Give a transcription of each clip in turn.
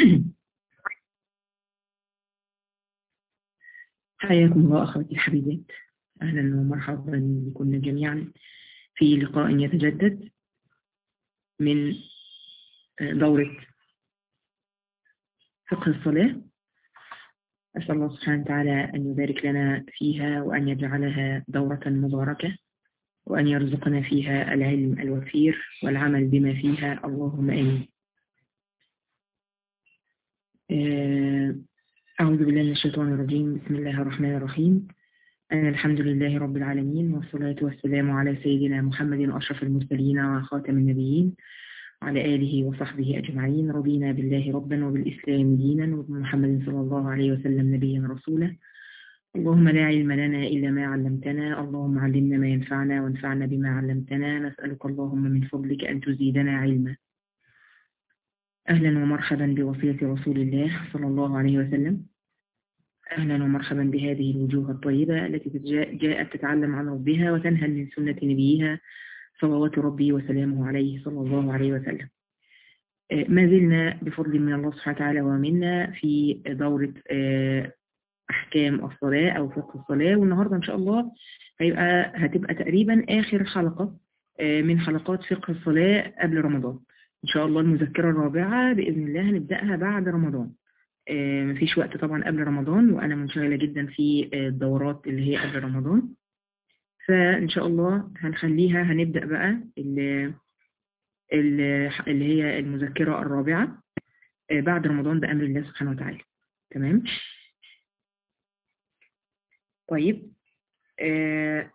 حياكم الله أخواتي الحبيبات أهلا ومرحبا بكم جميعا في لقاء يتجدد من دورة فقه الصلاة أسأل الله سبحانه وتعالى أن يبارك لنا فيها وأن يجعلها دورة مباركة وأن يرزقنا فيها العلم الوفير والعمل بما فيها اللهم آمين أعوذ بالله من الشيطان الرجيم بسم الله الرحمن الرحيم أنا الحمد لله رب العالمين والصلاة والسلام على سيدنا محمد أشرف المرسلين وخاتم النبيين وعلى آله وصحبه أجمعين رضينا بالله ربا وبالإسلام دينا وبمحمد صلى الله عليه وسلم نبيا رسولا اللهم لا علم لنا إلا ما علمتنا اللهم علمنا ما ينفعنا وانفعنا بما علمتنا نسألك اللهم من فضلك أن تزيدنا علما أهلا ومرحبا بوصية رسول الله صلى الله عليه وسلم أهلا ومرحبا بهذه الوجوه الطيبة التي جاءت تتعلم عن ربها وتنهل من سنة نبيها صلوات ربي وسلامه عليه صلى الله عليه وسلم ما زلنا بفضل من الله سبحانه وتعالى ومنا في دورة أحكام الصلاة أو فقه الصلاة والنهاردة إن شاء الله هيبقى هتبقى تقريبا آخر حلقة من حلقات فقه الصلاة قبل رمضان إن شاء الله المذكرة الرابعة بإذن الله هنبدأها بعد رمضان مفيش وقت طبعا قبل رمضان وأنا منشغلة جدا في الدورات اللي هي قبل رمضان فإن شاء الله هنخليها هنبدأ بقى اللي, اللي هي المذكرة الرابعة بعد رمضان بأمر الله سبحانه وتعالى تمام طيب آه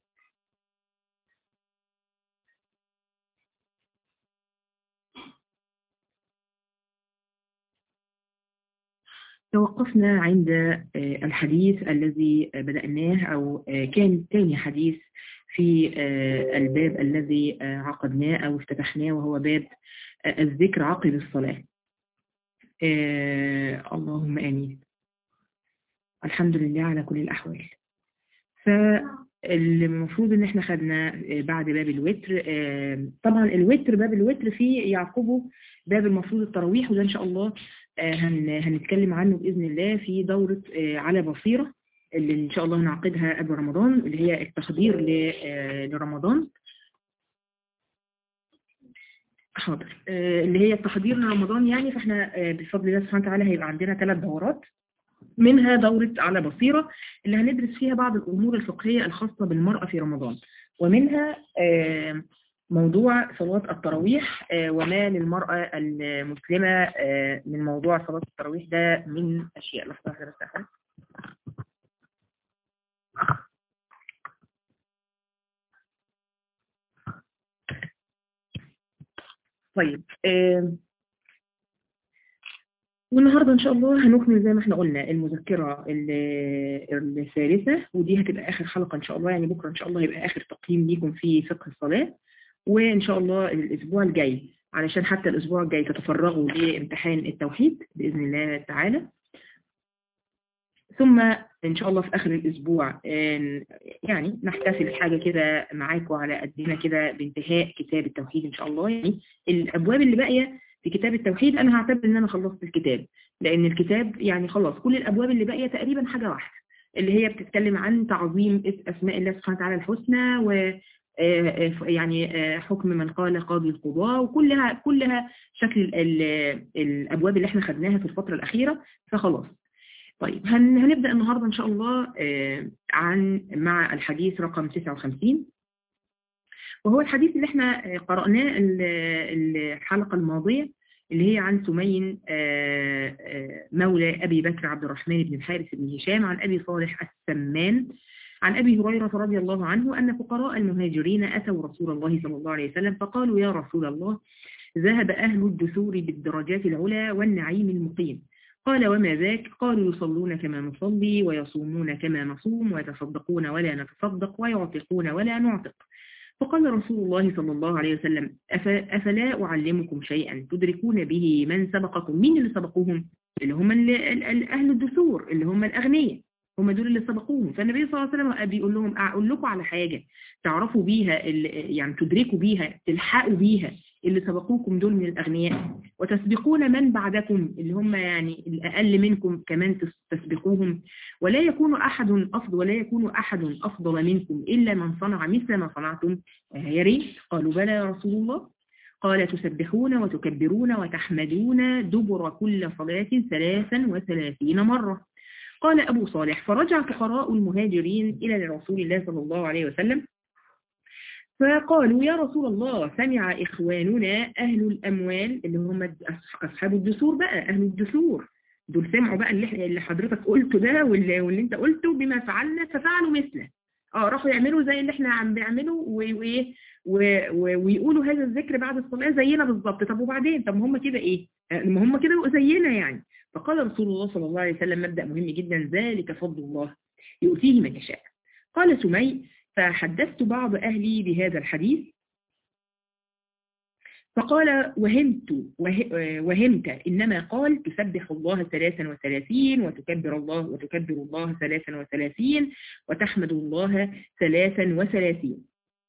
توقفنا عند الحديث الذي بدأناه أو كان ثاني حديث في الباب الذي عقدناه أو افتتحناه وهو باب الذكر عقب الصلاة اللهم آمين الحمد لله على كل الأحوال فالمفروض ان احنا خدنا بعد باب الوتر طبعا الوتر باب الوتر فيه يعقبه باب المفروض التراويح وده ان شاء الله هنتكلم عنه بإذن الله في دورة على بصيرة اللي إن شاء الله هنعقدها قبل رمضان اللي هي التحضير لرمضان حاضر اللي هي التحضير لرمضان يعني فاحنا بفضل الله سبحانه وتعالى هيبقى عندنا ثلاث دورات منها دورة على بصيرة اللي هندرس فيها بعض الأمور الفقهية الخاصة بالمرأة في رمضان ومنها موضوع صلاة التراويح وما للمرأة المسلمة من موضوع صلاة التراويح ده من أشياء لحظة واحدة بس طيب والنهاردة إن شاء الله هنكمل زي ما احنا قلنا المذكرة الثالثة ودي هتبقى آخر حلقة إن شاء الله يعني بكرة إن شاء الله يبقى آخر تقييم ليكم في فقه الصلاة وإن شاء الله الأسبوع الجاي علشان حتى الأسبوع الجاي تتفرغوا لامتحان التوحيد بإذن الله تعالى ثم إن شاء الله في آخر الأسبوع يعني نحتفل حاجة كده معاكم على قدنا كده بانتهاء كتاب التوحيد إن شاء الله يعني الأبواب اللي باقية في كتاب التوحيد أنا هعتبر إن أنا خلصت الكتاب لأن الكتاب يعني خلاص كل الأبواب اللي باقية تقريبا حاجة واحدة اللي هي بتتكلم عن تعظيم أسماء الله سبحانه وتعالى الحسنى و يعني حكم من قال قاضي القضاء وكلها كلها شكل الأبواب اللي احنا خدناها في الفترة الأخيرة فخلاص طيب هنبدأ النهاردة إن شاء الله عن مع الحديث رقم 59 وهو الحديث اللي احنا قرأناه الحلقة الماضية اللي هي عن سمين مولى أبي بكر عبد الرحمن بن الحارث بن هشام عن أبي صالح السمان عن أبي هريرة رضي الله عنه أن فقراء المهاجرين أتوا رسول الله صلى الله عليه وسلم فقالوا يا رسول الله ذهب أهل الدثور بالدرجات العلى والنعيم المقيم قال وما ذاك قالوا يصلون كما نصلي ويصومون كما نصوم ويتصدقون ولا نتصدق ويعتقون ولا نعتق فقال رسول الله صلى الله عليه وسلم أفلا أعلمكم شيئا تدركون به من سبقكم مين اللي سبقوهم اللي هم أهل الدثور اللي هم الأغنياء هم دول اللي سبقوهم فالنبي صلى الله عليه وسلم بيقول لهم أقول لكم على حاجة تعرفوا بيها يعني تدركوا بيها تلحقوا بيها اللي سبقوكم دول من الأغنياء وتسبقون من بعدكم اللي هم يعني الأقل منكم كمان تسبقوهم ولا يكون أحد أفضل ولا يكون أحد أفضل منكم إلا من صنع مثل ما صنعتم يا ريت قالوا بلى يا رسول الله قال تسبحون وتكبرون وتحمدون دبر كل صلاة ثلاثا وثلاثين مرة قال أبو صالح فرجع فقراء المهاجرين إلى رسول الله صلى الله عليه وسلم فقالوا يا رسول الله سمع إخواننا أهل الأموال اللي هم أصحاب الدثور بقى أهل الدثور دول سمعوا بقى اللي, اللي حضرتك قلته ده واللي, واللي انت قلته بما فعلنا ففعلوا مثله اه راحوا يعملوا زي اللي احنا عم بيعمله وايه ويقولوا هذا الذكر بعد الصلاة زينا بالظبط طب وبعدين طب هم كده ايه ما هم كده زينا يعني فقال رسول الله صلى الله عليه وسلم مبدأ مهم جدا ذلك فضل الله يؤتيه من يشاء قال سمي فحدثت بعض أهلي بهذا الحديث فقال وهمت وهمت إنما قال تسبح الله ثلاثا وثلاثين وتكبر الله وتكبر الله ثلاثا وثلاثين وتحمد الله ثلاثا وثلاثين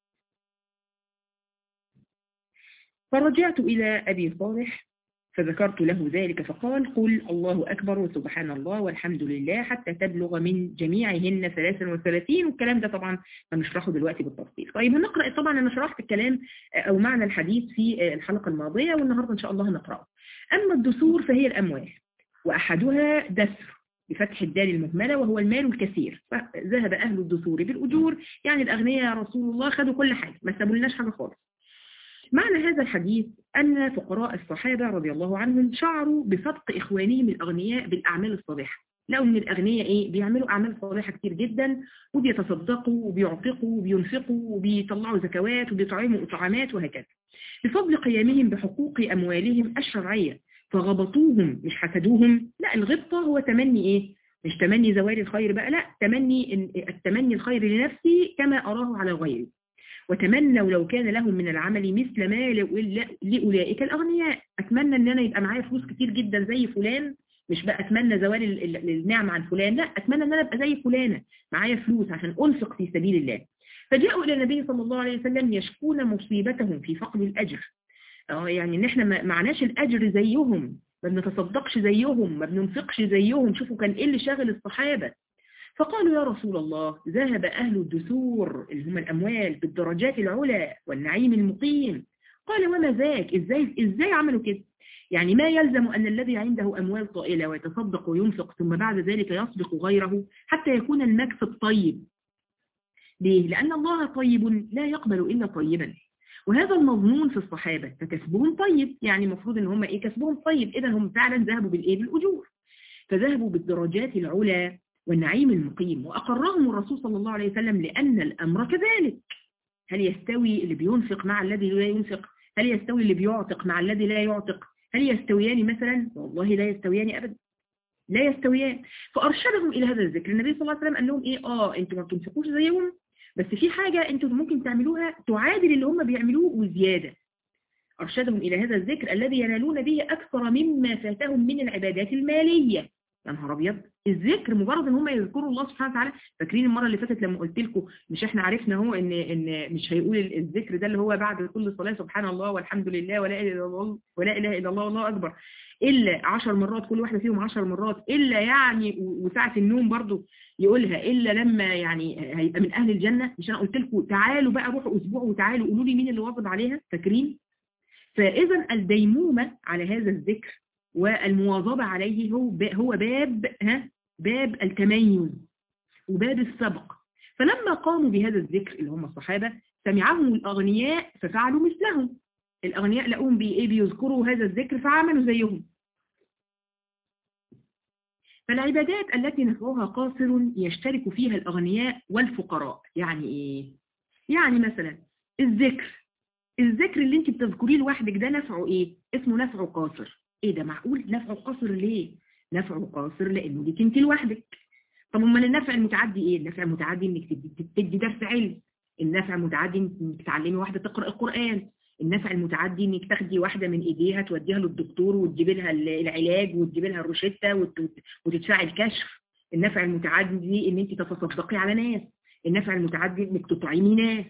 فرجعت إلى أبي صالح فذكرت له ذلك فقال قل الله أكبر وسبحان الله والحمد لله حتى تبلغ من جميعهن 33 والكلام ده طبعا هنشرحه دلوقتي بالتفصيل طيب هنقرأ طبعا أنا شرحت الكلام أو معنى الحديث في الحلقة الماضية والنهاردة إن شاء الله هنقرأه أما الدثور فهي الأموال وأحدها دثر بفتح الدال المهملة وهو المال الكثير فذهب أهل الدثور بالأجور يعني الأغنياء يا رسول الله خدوا كل حاجة ما سابولناش حاجة خالص معنى هذا الحديث أن فقراء الصحابة رضي الله عنهم شعروا بصدق إخوانهم الأغنياء بالأعمال الصالحة لقوا ان الأغنياء إيه بيعملوا أعمال صالحة كتير جدا وبيتصدقوا وبيعتقوا وبينفقوا وبيطلعوا زكوات وبيطعموا إطعامات وهكذا بفضل قيامهم بحقوق أموالهم الشرعية فغبطوهم مش حسدوهم لا الغبطة هو تمني إيه مش تمني زوال الخير بقى لا تمني التمني الخير لنفسي كما أراه على غيري وتمنوا لو كان لهم من العمل مثل ما لأولئك الأغنياء أتمنى أن أنا يبقى معايا فلوس كتير جدا زي فلان مش بقى أتمنى زوال النعم عن فلان لا أتمنى أن أنا أبقى زي فلانة معايا فلوس عشان أنفق في سبيل الله فجاءوا إلى النبي صلى الله عليه وسلم يشكون مصيبتهم في فقد الأجر اه يعني ان احنا ما معناش الأجر زيهم ما بنتصدقش زيهم ما بننفقش زيهم شوفوا كان ايه اللي شاغل الصحابة فقالوا يا رسول الله ذهب أهل الدثور اللي هم الأموال بالدرجات العلى والنعيم المقيم قال وما ذاك إزاي, إزاي عملوا كده يعني ما يلزم أن الذي عنده أموال طائلة ويتصدق وينفق ثم بعد ذلك يسبق غيره حتى يكون المكسب طيب ليه؟ لأن الله طيب لا يقبل إلا طيبا وهذا المضمون في الصحابة فكسبهم طيب يعني المفروض ان هم ايه كسبهم طيب اذا هم فعلا ذهبوا بالايه بالاجور فذهبوا بالدرجات العلى والنعيم المقيم وأقرهم الرسول صلى الله عليه وسلم لأن الأمر كذلك هل يستوي اللي بينفق مع الذي لا ينفق هل يستوي اللي بيعتق مع الذي لا يعتق هل يستويان مثلا والله لا يستويان أبدا لا يستويان فأرشدهم إلى هذا الذكر النبي صلى الله عليه وسلم قال لهم إيه آه أنتم ما بتنفقوش زيهم بس في حاجة أنتم ممكن تعملوها تعادل اللي هم بيعملوه وزيادة أرشدهم إلى هذا الذكر الذي ينالون به أكثر مما فاتهم من العبادات المالية يا نهار ابيض الذكر مجرد ان هم يذكروا الله سبحانه وتعالى فاكرين المره اللي فاتت لما قلت لكم مش احنا عرفنا هو ان ان مش هيقول الذكر ده اللي هو بعد كل صلاه سبحان الله والحمد لله ولا اله الا الله ولا اله الا الله والله اكبر الا 10 مرات كل واحده فيهم 10 مرات الا يعني وساعه النوم برضو يقولها الا لما يعني هيبقى من اهل الجنه مش انا قلت لكم تعالوا بقى روحوا اسبوع وتعالوا قولوا لي مين اللي واظب عليها فاكرين فاذا الديمومه على هذا الذكر والمواظبة عليه هو هو باب ها باب التميز وباب السبق فلما قاموا بهذا الذكر اللي هم الصحابة سمعهم الأغنياء ففعلوا مثلهم الأغنياء لقوهم بإيه بيذكروا هذا الذكر فعملوا زيهم فالعبادات التي نفعها قاصر يشترك فيها الأغنياء والفقراء يعني إيه؟ يعني مثلا الذكر الذكر اللي انت بتذكريه لوحدك ده نفعه ايه اسمه نفعه قاصر ايه ده معقول نفعه قاصر ليه نفعه قاصر لانه ليك انت لوحدك طب امال النفع المتعدي ايه النفع المتعدي انك تدي درس علم النفع المتعدي انك تعلمي واحده تقرا القران النفع المتعدي انك تاخدي واحده من ايديها توديها للدكتور وتجيبي لها العلاج وتجيبي لها الروشته وتدفعي الكشف النفع المتعدي ان انت تتصدقي على ناس النفع المتعدي انك تطعمي ناس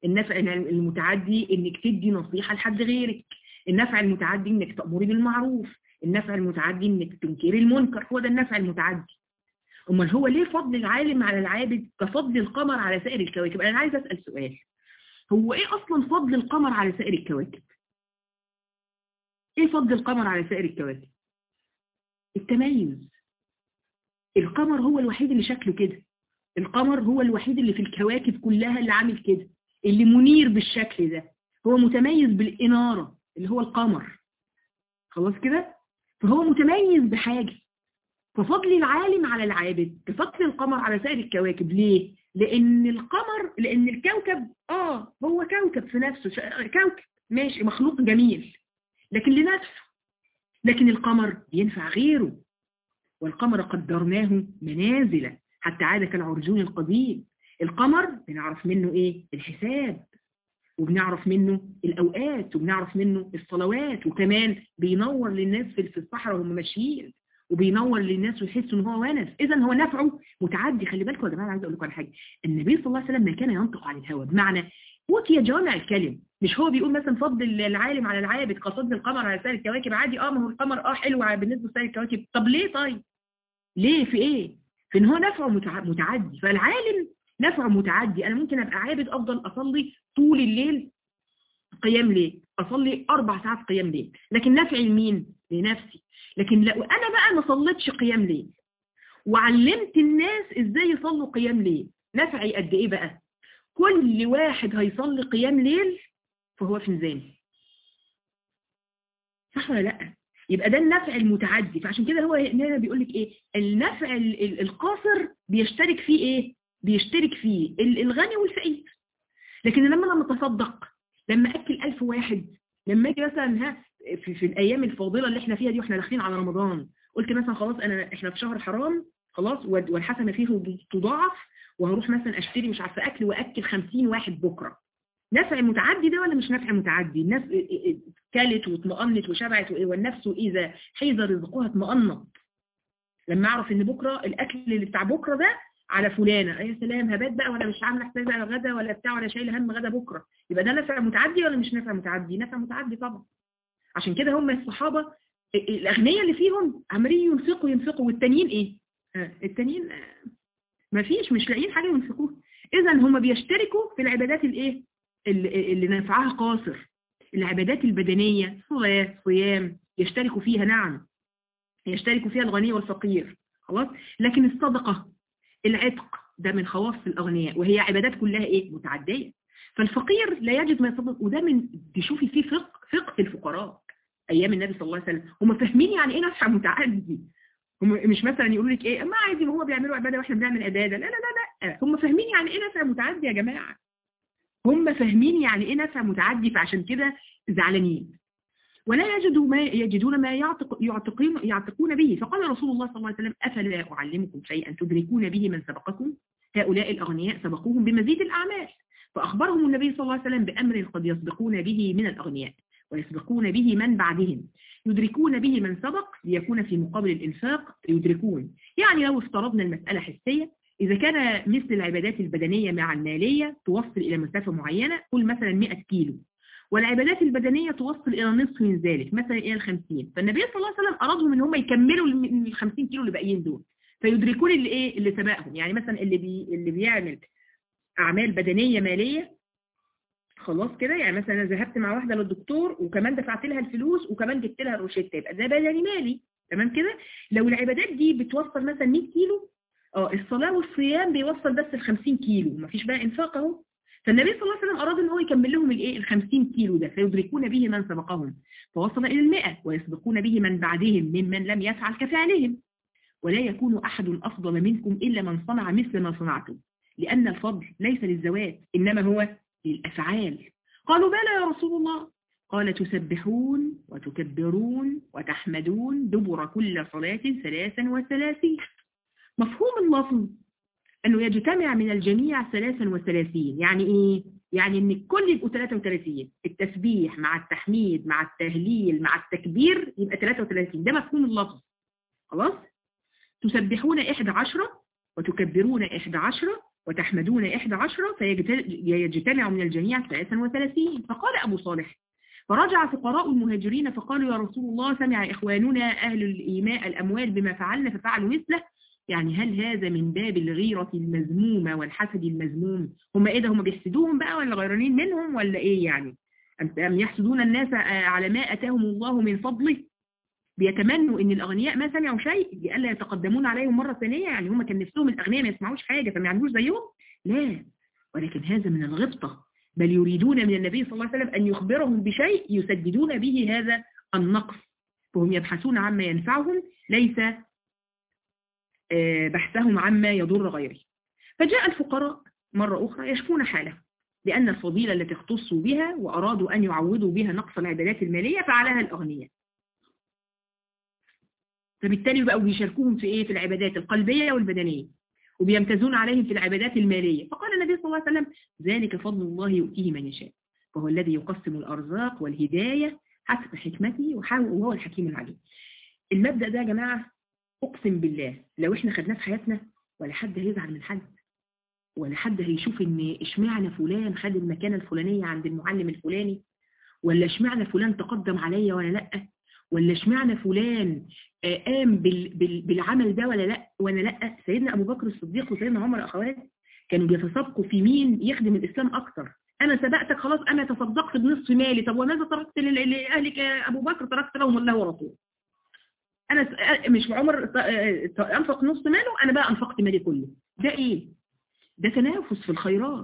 النفع المتعدي انك تدي نصيحة لحد غيرك النفع المتعدي انك تأمري بالمعروف النفع المتعدي انك تنكري المنكر هو ده النفع المتعدي امال هو ليه فضل العالم على العابد كفضل القمر على سائر الكواكب انا عايز اسال سؤال هو ايه اصلا فضل القمر على سائر الكواكب ايه فضل القمر على سائر الكواكب التميز القمر هو الوحيد اللي شكله كده القمر هو الوحيد اللي في الكواكب كلها اللي عامل كده اللي منير بالشكل ده هو متميز بالإنارة اللي هو القمر خلاص كده فهو متميز بحاجة ففضل العالم على العابد كفضل القمر على سائر الكواكب ليه؟ لأن القمر لأن الكوكب آه هو كوكب في نفسه كوكب ماشي مخلوق جميل لكن لنفسه لكن القمر ينفع غيره والقمر قدرناه منازل حتى عاد كالعرجون القديم القمر بنعرف منه ايه الحساب وبنعرف منه الأوقات وبنعرف منه الصلوات وكمان بينور للناس في الصحراء وهم ماشيين وبينور للناس ويحسوا ان هو ونس اذا هو نفعه متعدي خلي بالكم يا جماعه عايز اقول لكم على حاجه النبي صلى الله عليه وسلم ما كان ينطق عن الهوى بمعنى اوتي جوامع الكلم مش هو بيقول مثلا فضل العالم على العابد كفضل القمر على سائر الكواكب عادي اه ما هو القمر اه حلو بالنسبه لسائر الكواكب طب ليه طيب ليه في ايه في ان هو نفعه متعدي فالعالم نفعه متعدي انا ممكن ابقى عابد افضل اصلي طول الليل قيام ليل اصلي اربع ساعات قيام ليل لكن نفعي لمين لنفسي لكن لو انا بقى ما صليتش قيام ليل وعلمت الناس ازاي يصلوا قيام ليل نفعي قد ايه بقى كل واحد هيصلي قيام ليل فهو في ميزاني صح ولا لا يبقى ده النفع المتعدي فعشان كده هو هنا بيقول لك ايه النفع القاصر بيشترك فيه ايه بيشترك فيه الغني والفقير لكن لما انا متصدق لما اكل ألف واحد لما اجي مثلا ها في, في الايام الفاضله اللي احنا فيها دي واحنا داخلين على رمضان قلت مثلا خلاص انا احنا في شهر حرام خلاص والحسنه فيه تضاعف وهروح مثلا اشتري مش عارفه اكل واكل 50 واحد بكره نفع متعدي ده ولا مش نفع متعدي الناس كلت واطمأنت وشبعت والنفس إذا حيز رزقها اطمأنت لما أعرف إن بكرة الأكل اللي بتاع بكرة ده على فلانة يا سلام هبات بقى ولا مش عامله حساب على غدا ولا بتاع ولا شايله هم غدا بكرة يبقى ده نفع متعدي ولا مش نفع متعدي نفع متعدي طبعا عشان كده هم الصحابة الأغنياء اللي فيهم عمالين ينفقوا ينفقوا والتانيين إيه التانيين ما فيش مش لاقيين حاجة ينفقوها إذا هم بيشتركوا في العبادات الإيه اللي, اللي نفعها قاصر العبادات البدنية صلاة صيام يشتركوا فيها نعم يشتركوا فيها الغني والفقير خلاص لكن الصدقة العتق ده من خواص الأغنياء وهي عبادات كلها إيه متعدية فالفقير لا يجد ما يصدق وده من تشوفي فيه فقه فقه الفقراء أيام النبي صلى الله عليه وسلم هم فاهمين يعني إيه نفع متعدي هم مش مثلا يقولوا لك إيه ما عادي ما هو بيعملوا عبادة وإحنا بنعمل عبادة لا لا لا لا هم فاهمين يعني إيه نفع متعدي يا جماعة هم فاهمين يعني إيه نفع متعدي فعشان كده زعلانين ولا يجدوا ما يجدون ما يعتق يعتقون يعتقون به فقال رسول الله صلى الله عليه وسلم أفلا أعلمكم شيئا تدركون به من سبقكم هؤلاء الأغنياء سبقوهم بمزيد الأعمال فأخبرهم النبي صلى الله عليه وسلم بأمر قد يسبقون به من الأغنياء ويسبقون به من بعدهم يدركون به من سبق ليكون في مقابل الإنفاق يدركون يعني لو افترضنا المسألة حسية إذا كان مثل العبادات البدنية مع المالية توصل إلى مسافة معينة قل مثلا 100 كيلو والعبادات البدنية توصل إلى نصف من ذلك مثلا إلى الخمسين فالنبي صلى الله عليه وسلم أرادهم إن هم يكملوا ال 50 كيلو اللي باقيين دول فيدركون اللي إيه اللي سبقهم يعني مثلا اللي بي اللي بيعمل أعمال بدنية مالية خلاص كده يعني مثلا أنا ذهبت مع واحدة للدكتور وكمان دفعت لها الفلوس وكمان جبت لها الروشتة يبقى ده بدني مالي تمام كده لو العبادات دي بتوصل مثلا 100 كيلو اه الصلاة والصيام بيوصل بس ال 50 كيلو مفيش بقى انفاق اهو فالنبي صلى الله عليه وسلم أراد أن هو يكمل لهم الايه ال 50 كيلو ده فيدركون به من سبقهم فوصل إلى المئة ويسبقون به من بعدهم ممن لم يفعل كفعلهم ولا يكون أحد أفضل منكم إلا من صنع مثل ما صنعتم لأن الفضل ليس للزوات إنما هو للأفعال قالوا بلى يا رسول الله قال تسبحون وتكبرون وتحمدون دبر كل صلاة ثلاثا وثلاثين مفهوم اللفظ أنه يجتمع من الجميع 33 يعني إيه؟ يعني أن الكل يبقوا 33 التسبيح مع التحميد مع التهليل مع التكبير يبقى 33 ده مفهوم اللفظ خلاص؟ تسبحون 11 وتكبرون 11 وتحمدون إحدى عشرة فيجتمع من الجميع ثلاثا وثلاثين فقال أبو صالح فرجع فقراء المهاجرين فقالوا يا رسول الله سمع إخواننا أهل الإيماء الأموال بما فعلنا ففعلوا مثله يعني هل هذا من باب الغيرة المذمومة والحسد المذموم هم إيه ده هم بيحسدوهم بقى ولا غيرانين منهم ولا إيه يعني أم يحسدون الناس على ما أتاهم الله من فضله بيتمنوا ان الاغنياء ما سمعوا شيء لئلا يتقدمون عليهم مرة ثانية يعني هم كان نفسهم الاغنياء ما يسمعوش حاجة فما يعملوش زيهم لا ولكن هذا من الغبطة بل يريدون من النبي صلى الله عليه وسلم أن يخبرهم بشيء يسددون به هذا النقص فهم يبحثون عما ينفعهم ليس بحثهم عما يضر غيره فجاء الفقراء مرة أخرى يشكون حاله لأن الفضيلة التي اختصوا بها وأرادوا أن يعوضوا بها نقص العبادات المالية فعلها الأغنياء فبالتالي بقوا بيشاركوهم في إيه في العبادات القلبية والبدنية وبيمتازون عليهم في العبادات المالية فقال النبي صلى الله عليه وسلم ذلك فضل الله يؤتيه من يشاء فهو الذي يقسم الأرزاق والهداية حسب حكمته وهو الحكيم العليم المبدأ ده يا جماعة أقسم بالله لو إحنا خدناه في حياتنا ولا حد هيزعل من حد ولا حد هيشوف إن إشمعنى فلان خد المكانة الفلانية عند المعلم الفلاني ولا إشمعنى فلان تقدم عليا ولا لأ ولا اشمعنى فلان قام بالعمل ده ولا لا ولا لا سيدنا ابو بكر الصديق وسيدنا عمر اخوات كانوا بيتسابقوا في مين يخدم الاسلام اكتر انا سبقتك خلاص انا تصدقت بنصف مالي طب وماذا تركت لاهلك يا ابو بكر تركت لهم الله ورسوله انا مش عمر انفق نص ماله انا بقى انفقت مالي كله ده ايه ده تنافس في الخيرات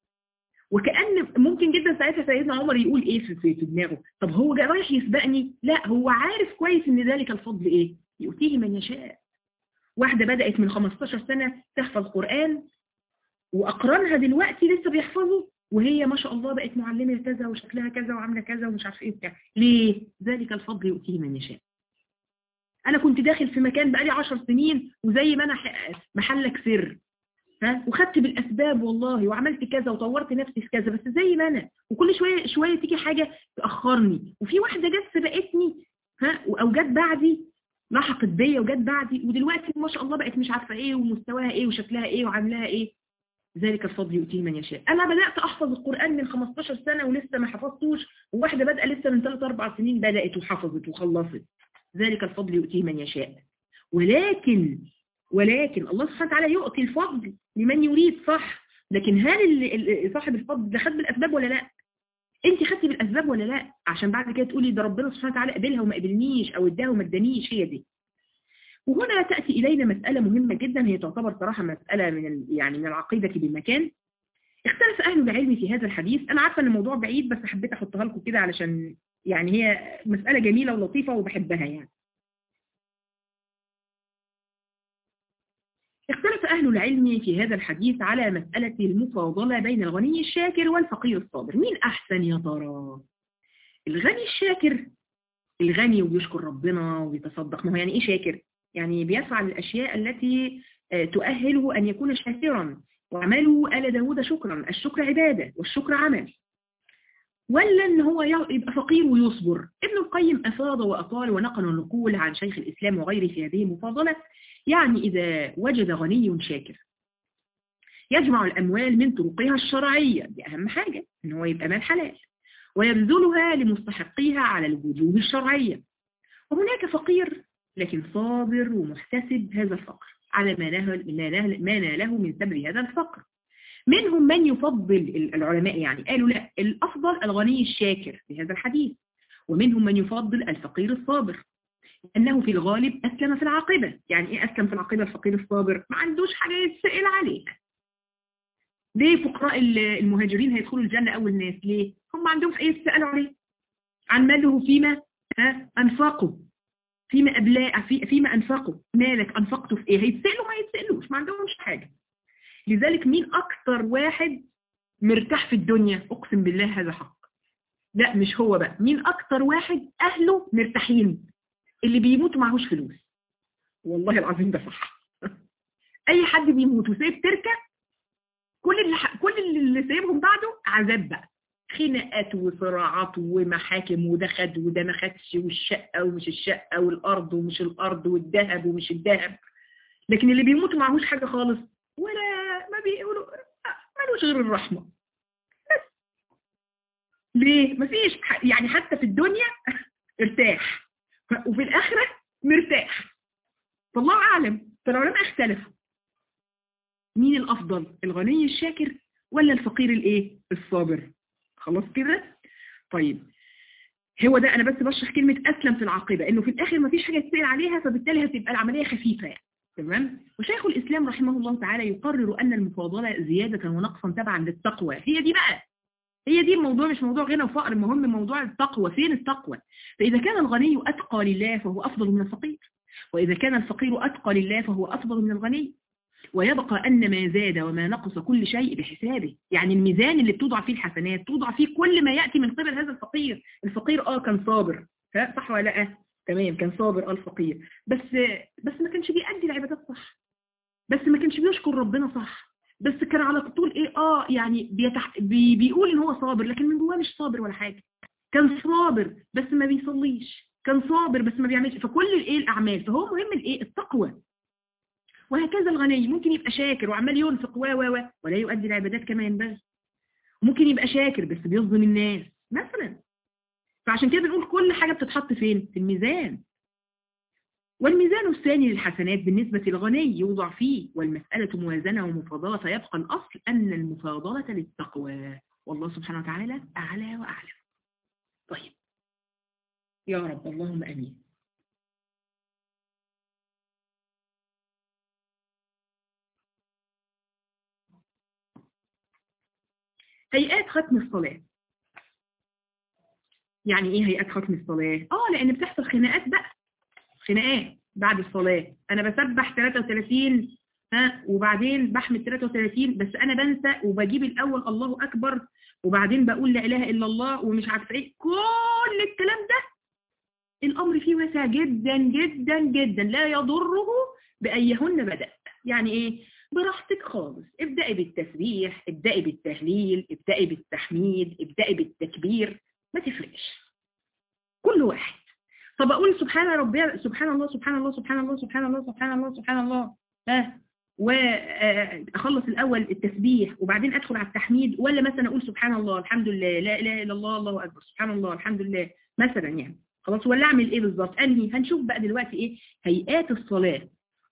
وكأن ممكن جدا ساعتها سيدنا عمر يقول ايه في, في, في دماغه طب هو جاي رايح يسبقني لا هو عارف كويس ان ذلك الفضل ايه يؤتيه من يشاء واحدة بدأت من 15 سنة تحفظ قرآن وأقرانها دلوقتي لسه بيحفظوا وهي ما شاء الله بقت معلمة كذا وشكلها كذا وعاملة كذا ومش عارف ايه بتاع ليه ذلك الفضل يؤتيه من يشاء انا كنت داخل في مكان بقالي 10 سنين وزي ما انا محلك سر ها وخدت بالاسباب والله وعملت كذا وطورت نفسي في كذا بس زي ما انا وكل شويه شويه تيجي حاجه تاخرني وفي واحده جت سبقتني ها او جت بعدي لحقت بيا وجت بعدي ودلوقتي ما شاء الله بقت مش عارفه ايه ومستواها ايه وشكلها ايه وعاملاها ايه ذلك الفضل يؤتيه من يشاء انا بدات احفظ القران من 15 سنه ولسه ما حفظتوش وواحده بادئه لسه من 3 4 سنين بدات وحفظت وخلصت ذلك الفضل يؤتيه من يشاء ولكن ولكن الله سبحانه وتعالى يؤتي الفضل لمن يريد صح لكن هل اللي صاحب الفضل ده خد بالاسباب ولا لا انت خدتي بالاسباب ولا لا عشان بعد كده تقولي ده ربنا سبحانه وتعالى قبلها وما قبلنيش او اداها وما ادانيش هي دي وهنا تاتي الينا مساله مهمه جدا هي تعتبر صراحه مساله من يعني من العقيده بالمكان اختلف اهل العلم في هذا الحديث انا عارفه ان الموضوع بعيد بس حبيت احطها لكم كده علشان يعني هي مساله جميله ولطيفه وبحبها يعني اختلف أهل العلم في هذا الحديث على مسألة المفاضلة بين الغني الشاكر والفقير الصابر مين أحسن يا ترى الغني الشاكر الغني وبيشكر ربنا وبيتصدق ما هو يعني إيه شاكر يعني بيفعل الأشياء التي تؤهله أن يكون شاكرا وعمله آل داود شكرا الشكر عبادة والشكر عمل ولا ان هو يبقى فقير ويصبر ابن القيم أفاض وأطال ونقل النقول عن شيخ الإسلام وغيره في هذه المفاضلة يعني إذا وجد غني شاكر يجمع الأموال من طرقها الشرعية دي أهم حاجة إن هو يبقى مال حلال ويبذلها لمستحقيها على الوجوه الشرعية وهناك فقير لكن صابر ومحتسب هذا الفقر على ما ناله, ما ناله من سبب هذا الفقر منهم من يفضل العلماء يعني قالوا لا الأفضل الغني الشاكر في هذا الحديث ومنهم من يفضل الفقير الصابر أنه في الغالب أسلم في العاقبة يعني إيه أسلم في العاقبة الفقير الصابر ما عندوش حاجة يتسأل عليها ليه فقراء المهاجرين هيدخلوا الجنة أول ناس ليه هم عندهم إيه يتسألوا عليه عن ماله فيما ها أنفقوا فيما أبلاء في فيما أنفقوا مالك أنفقته في إيه هيتسألوا ما يتسألوش ما عندهمش حاجة لذلك مين أكتر واحد مرتاح في الدنيا أقسم بالله هذا حق لا مش هو بقى مين أكتر واحد أهله مرتاحين اللي بيموت معهوش فلوس والله العظيم ده صح اي حد بيموت وسايب تركه كل اللي ح... كل اللي سايبهم بعده عذاب بقى خناقات وصراعات ومحاكم وده خد وده ما خدش والشقه ومش الشقه والارض ومش الارض والذهب ومش الذهب لكن اللي بيموت معهوش حاجه خالص ولا ما بيقولوا ملوش غير الرحمة بس ليه مفيش يعني حتى في الدنيا ارتاح وفي الآخرة مرتاح فالله أعلم فالعلماء اختلفوا مين الأفضل الغني الشاكر ولا الفقير الايه الصابر خلاص كده طيب هو ده انا بس بشرح كلمة اسلم في العاقبة انه في الاخر ما فيش حاجة تسأل عليها فبالتالي هتبقى العملية خفيفة يعني. تمام وشيخ الاسلام رحمه الله تعالى يقرر ان المفاضلة زيادة ونقصا تبعا للتقوى هي دي بقى هي دي الموضوع مش موضوع غنى وفقر المهم موضوع التقوى فين التقوى فإذا كان الغني أتقى لله فهو أفضل من الفقير وإذا كان الفقير أتقى لله فهو أفضل من الغني ويبقى أن ما زاد وما نقص كل شيء بحسابه يعني الميزان اللي بتوضع فيه الحسنات توضع فيه كل ما يأتي من قبل هذا الفقير الفقير آه كان صابر صح ولا لا تمام كان صابر آه الفقير بس بس ما كانش بيأدي العبادات صح بس ما كانش بيشكر ربنا صح بس كان على طول ايه اه يعني بيتح... بي... بيقول ان هو صابر لكن من جواه مش صابر ولا حاجة كان صابر بس ما بيصليش كان صابر بس ما بيعملش فكل الايه الاعمال فهو مهم الايه التقوى وهكذا الغني ممكن يبقى شاكر وعمال ينفق و و و ولا يؤدي العبادات كما ينبغي ممكن يبقى شاكر بس بيظلم الناس مثلا فعشان كده بنقول كل حاجة بتتحط فين في الميزان والميزان الثاني للحسنات بالنسبة للغني يوضع فيه والمسألة موازنة ومفاضلة فيبقى الأصل أن المفاضلة للتقوى والله سبحانه وتعالى أعلى وأعلى طيب يا رب اللهم أمين هيئات ختم الصلاة يعني ايه هيئات ختم الصلاة اه لان بتحصل خناقات بقى خناقات بعد الصلاة انا بسبح 33 ها وبعدين بحمد 33 بس انا بنسى وبجيب الاول الله اكبر وبعدين بقول لا اله الا الله ومش عارفه ايه كل الكلام ده الامر فيه واسع جدا جدا جدا لا يضره بايهن بدأ يعني ايه براحتك خالص ابدأي بالتسبيح ابدأي بالتهليل ابدأي بالتحميد ابدأي بالتكبير ما تفرقش كل واحد طب اقول سبحان ربي سبحان الله سبحان الله سبحان الله سبحان الله سبحان الله سبحان الله ها واخلص الاول التسبيح وبعدين ادخل على التحميد ولا مثلا اقول سبحان الله الحمد لله لا اله الا الله الله اكبر سبحان الله الحمد لله مثلا يعني خلاص ولا اعمل ايه بالظبط انهي هنشوف بقى دلوقتي ايه هيئات الصلاه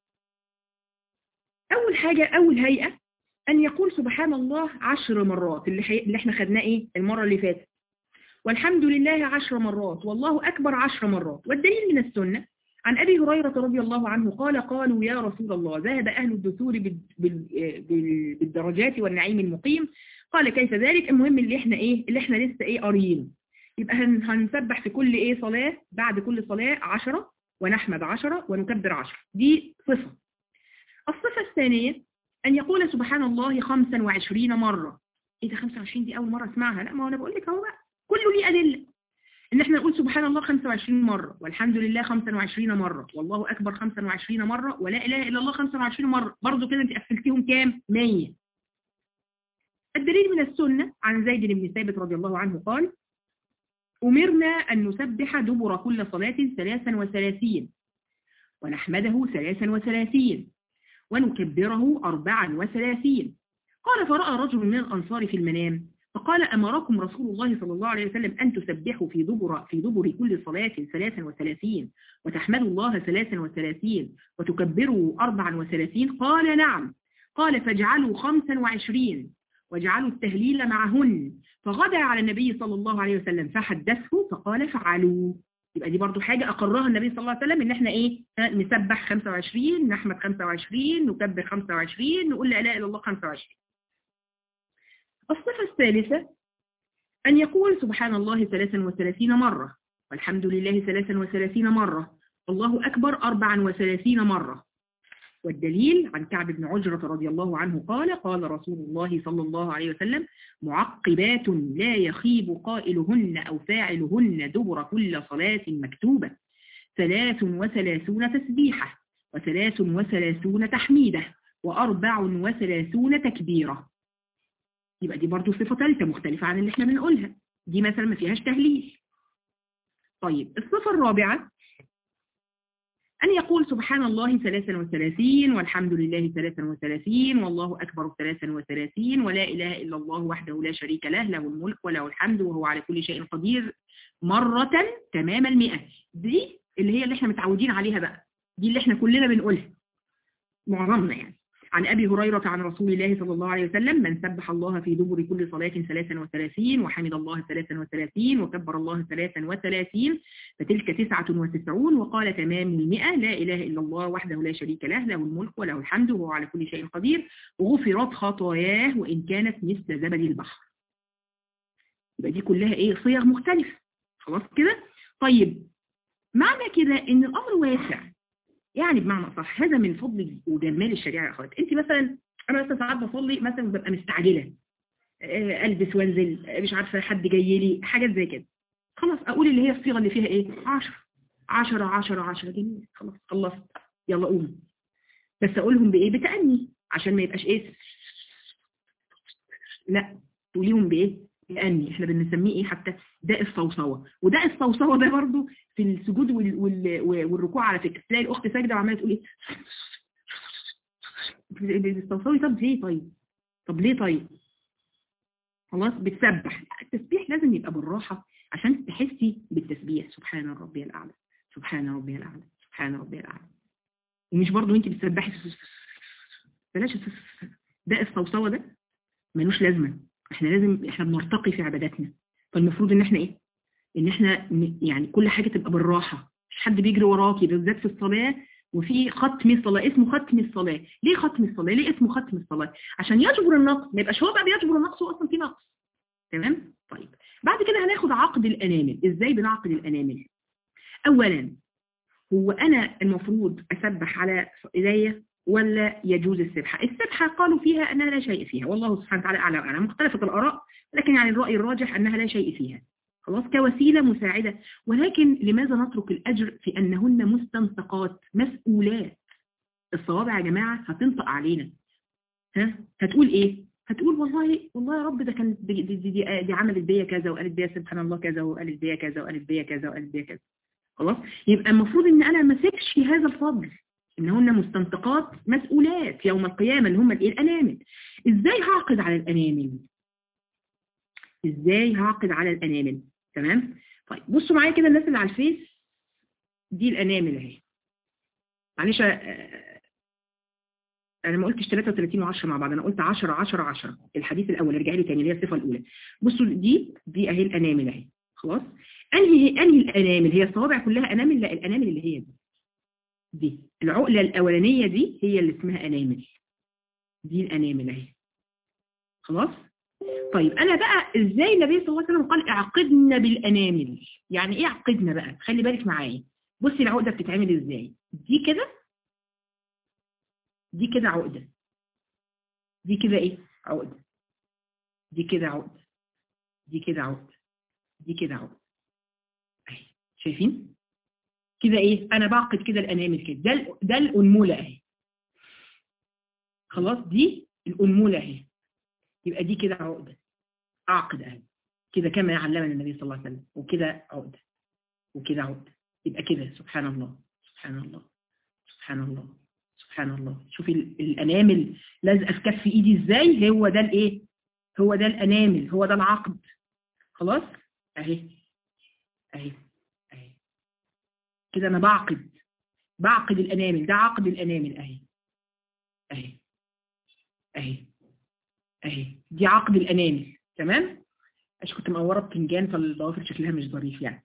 أول حاجة أول هيئة أن يقول سبحان الله عشر مرات اللي, حي... اللي احنا خدناه إيه المرة اللي فاتت والحمد لله عشر مرات والله أكبر عشر مرات والدليل من السنة عن أبي هريرة رضي الله عنه قال قالوا يا رسول الله ذهب أهل الدثور بال... بال... بال... بالدرجات والنعيم المقيم قال كيف ذلك المهم اللي احنا إيه اللي احنا لسه إيه قاريين يبقى هن... هنسبح في كل إيه صلاة بعد كل صلاة عشرة ونحمد عشرة ونكبر عشرة دي صفة الصفة الثانية أن يقول سبحان الله 25 مرة إيه ده 25 دي أول مرة أسمعها لا ما أنا بقول لك أهو بقى كله ليه أدلة إن إحنا نقول سبحان الله 25 مرة والحمد لله 25 مرة والله أكبر 25 مرة ولا إله إلا الله 25 مرة برضو كده أنت قفلتيهم كام 100 الدليل من السنة عن زيد بن ثابت رضي الله عنه قال أمرنا أن نسبح دبر كل صلاة ثلاثا وثلاثين ونحمده ثلاثا وثلاثين ونكبره أربعا وثلاثين قال فرأى رجل من الأنصار في المنام فقال أمركم رسول الله صلى الله عليه وسلم أن تسبحوا في دبر, في دبر كل صلاة ثلاثا وثلاثين وتحمدوا الله ثلاثا وثلاثين وتكبروا أربعا وثلاثين قال نعم قال فاجعلوا خمسا وعشرين واجعلوا التهليل معهن فغدا على النبي صلى الله عليه وسلم فحدثه فقال فعلوا يبقى دي برضو حاجة أقرها النبي صلى الله عليه وسلم إن إحنا إيه نسبح 25 نحمد 25 نكبر 25 نقول لا إله إلا الله 25 الصفة الثالثة أن يقول سبحان الله 33 مرة والحمد لله 33 مرة الله أكبر 34 مرة والدليل عن كعب بن عجرة رضي الله عنه قال قال رسول الله صلى الله عليه وسلم معقبات لا يخيب قائلهن أو فاعلهن دبر كل صلاة مكتوبة ثلاث وثلاثون تسبيحة وثلاث وثلاثون تحميدة وأربع وثلاثون تكبيرة يبقى دي برضو صفة ثالثة مختلفة عن اللي احنا بنقولها دي مثلا ما فيهاش تهليل طيب الصفة الرابعة أن يقول سبحان الله ثلاثا وثلاثين والحمد لله ثلاثا وثلاثين والله أكبر ثلاثا وثلاثين ولا إله إلا الله وحده لا شريك له له الملك وله الحمد وهو على كل شيء قدير مرة تمام المئة دي اللي هي اللي احنا متعودين عليها بقى دي اللي احنا كلنا بنقولها معظمنا يعني عن أبي هريرة عن رسول الله صلى الله عليه وسلم من سبح الله في دبر كل صلاة ثلاثا وثلاثين وحمد الله ثلاثا وثلاثين وكبر الله ثلاثا وثلاثين فتلك تسعة وتسعون وقال تمام المئة لا إله إلا الله وحده لا شريك له له الملك وله الحمد وهو على كل شيء قدير وغفرت خطاياه وإن كانت مثل زبد البحر يبقى دي كلها إيه صيغ مختلفة خلاص كده طيب معنى كده إن الأمر واسع يعني بمعنى صح هذا من فضل وجمال الشريعة يا أخوات أنت مثلا أنا مثلا ساعات بصلي مثلا ببقى مستعجلة ألبس وانزل مش عارفة حد جاي لي حاجات زي كده خلاص أقول اللي هي الصيغة اللي فيها إيه 10 10 10 10 جميل خلاص خلصت يلا قوم بس أقولهم بإيه بتأني عشان ما يبقاش إيه لا تقوليهم بإيه بتأني إحنا بنسميه إيه حتى داء الصوصوة وداء الصوصوة ده برضو في السجود وال... وال... والركوع على فكرة تلاقي الأخت ساجدة وعمالة تقول إيه الصوصوي طب ليه طيب طب ليه طيب خلاص بتسبح التسبيح لازم يبقى بالراحة عشان تحسي بالتسبيح سبحان ربي الأعلى سبحان ربي الأعلى سبحان ربي الأعلى ومش برضو انت بتسبحي بلاش ده الصوصوة ده ملوش لازمة احنا لازم احنا بنرتقي في عباداتنا فالمفروض ان احنا ايه ان احنا يعني كل حاجة تبقى بالراحة مش حد بيجري وراكي بالذات في الصلاة وفي ختم الصلاة اسمه ختم الصلاة ليه ختم الصلاة ليه اسمه ختم الصلاة عشان يجبر النقص ما يبقاش هو بقى بيجبر النقص واصلا في نقص تمام طيب بعد كده هناخد عقد الانامل ازاي بنعقد الانامل اولا هو انا المفروض اسبح على ايديا ولا يجوز السبحة السبحة قالوا فيها أنها لا شيء فيها والله سبحانه وتعالى أعلى وأعلم مختلفة الآراء لكن يعني الرأي الراجح أنها لا شيء فيها خلاص كوسيلة مساعدة ولكن لماذا نترك الأجر في أنهن مستنطقات مسؤولات الصوابع يا جماعة هتنطق علينا ها هتقول إيه هتقول والله والله يا رب ده كان دي, دي, دي, دي عملت بيا كذا وقالت بيا سبحان الله كذا وقالت بيا كذا وقالت بيا كذا وقالت بيا كذا خلاص يبقى المفروض ان انا ما اسيبش هذا الفضل انهن مستنطقات مسؤولات يوم القيامة اللي هم الايه الانامل ازاي هعقد على الانامل ازاي هعقد على الانامل تمام طيب بصوا معايا كده الناس اللي على الفيس دي الانامل اهي معلش انا ما قلتش 33 و10 مع بعض انا قلت 10 10 10 الحديث الاول ارجعي له تاني اللي هي الصفه الاولى بصوا دي دي اهي الانامل اهي خلاص انهي انهي الانامل هي الصوابع كلها انامل لا الانامل اللي هي دي دي العقلة الأولانية دي هي اللي اسمها أنامل دي الأنامل اهي خلاص طيب أنا بقى إزاي النبي صلى الله عليه وسلم قال اعقدنا بالأنامل يعني إيه عقدنا بقى خلي بالك معايا بصي العقدة بتتعمل إزاي دي كده دي كده عقدة دي كده إيه عقدة دي كده عقدة دي كده عقدة دي كده عقدة اهي شايفين كده ايه انا بعقد كده الانامل كده ده ده الانموله اهي خلاص دي الانموله اهي يبقى دي كده عقده اعقد اهي كده كما علمنا النبي صلى الله عليه وسلم وكده عقده وكده عقده يبقى كده سبحان الله سبحان الله سبحان الله سبحان الله شوفي الانامل لازقه في كف ايدي ازاي هو ده الايه هو ده الانامل هو ده العقد خلاص اهي اهي كده انا بعقد بعقد الانامل ده عقد الانامل اهي اهي اهي اهي دي عقد الانامل تمام عشان كنت مقوره بتنجان فالضوافر شكلها مش ظريف يعني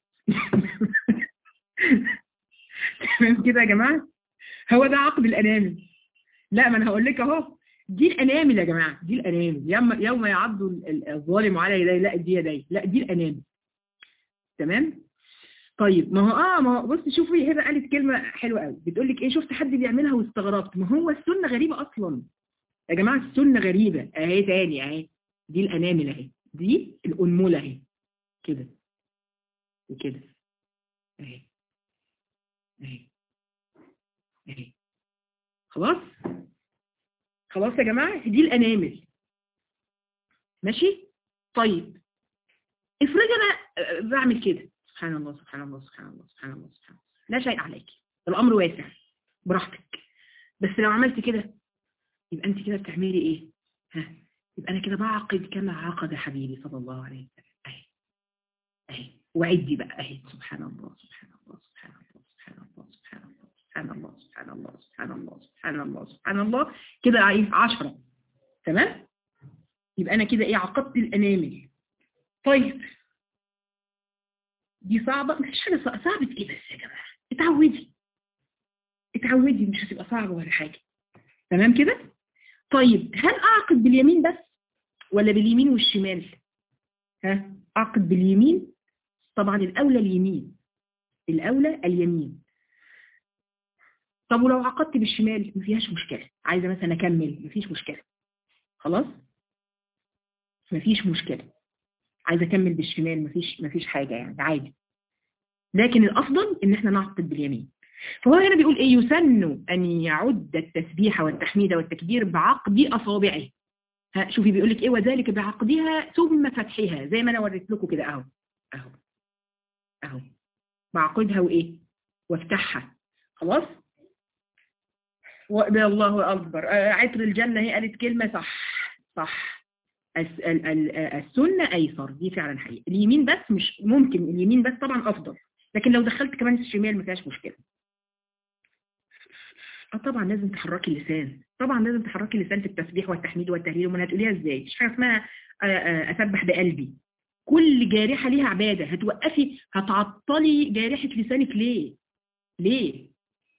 تمام كده يا جماعه هو ده عقد الانامل لا ما انا هقول لك اهو دي الانامل يا جماعه دي الانامل يوم يوم يعض الظالم على يديه لا دي يديه لا دي الانامل تمام طيب ما هو اه ما هو بص شوفي هبه قالت كلمه حلوه قوي بتقول لك ايه شفت حد بيعملها واستغربت ما هو السنه غريبه اصلا يا جماعه السنه غريبه اهي تاني اهي دي الانامل اهي دي الانمله اهي كده وكده اهي اهي اهي خلاص خلاص يا جماعه دي الانامل ماشي طيب افرض انا بعمل كده سبحان الله سبحان الله سبحان الله سبحان الله سبحان الله لا شيء عليك الامر واسع براحتك بس لو عملت كده يبقى انت كده بتعملي ايه ها يبقى انا كده بعقد كما عقد حبيبي صلى الله عليه وسلم اهي اهي وعدي بقى اهي سبحان الله سبحان الله سبحان الله سبحان الله سبحان الله سبحان الله سبحان الله سبحان الله سبحان الله سبحان الله كده ايه 10 تمام يبقى انا كده ايه عقدت الانامل طيب دي صعبة مفيش حاجة صعبة صعبة ايه بس يا جماعة اتعودي اتعودي مش هتبقى صعبة ولا حاجة تمام كده طيب هل اعقد باليمين بس ولا باليمين والشمال ها اعقد باليمين طبعا الاولى اليمين الاولى اليمين طب ولو عقدت بالشمال ما فيهاش مشكلة عايزة مثلا اكمل ما فيش مشكلة خلاص ما فيش مشكلة عايزة اكمل بالشمال ما فيش ما فيش حاجة يعني عادي لكن الافضل ان احنا نعقد باليمين فهو هنا بيقول ايه يسن ان يعد التسبيح والتحميد والتكبير بعقد اصابعه ها شوفي بيقول لك ايه وذلك بعقدها ثم فتحها زي ما انا وريت لكم كده اهو اهو اهو بعقدها وايه وافتحها خلاص وقبل الله اكبر آه عطر الجنه هي قالت كلمه صح صح السنه ايسر دي فعلا حقيقه اليمين بس مش ممكن اليمين بس طبعا افضل لكن لو دخلت كمان الشمال ما فيهاش مشكله اه طبعا لازم تحركي اللسان طبعا لازم تحركي اللسان في التسبيح والتحميد والتهليل وما هتقوليها ازاي مش حاجه اسمها اسبح بقلبي كل جارحه ليها عباده هتوقفي هتعطلي جارحه لسانك ليه ليه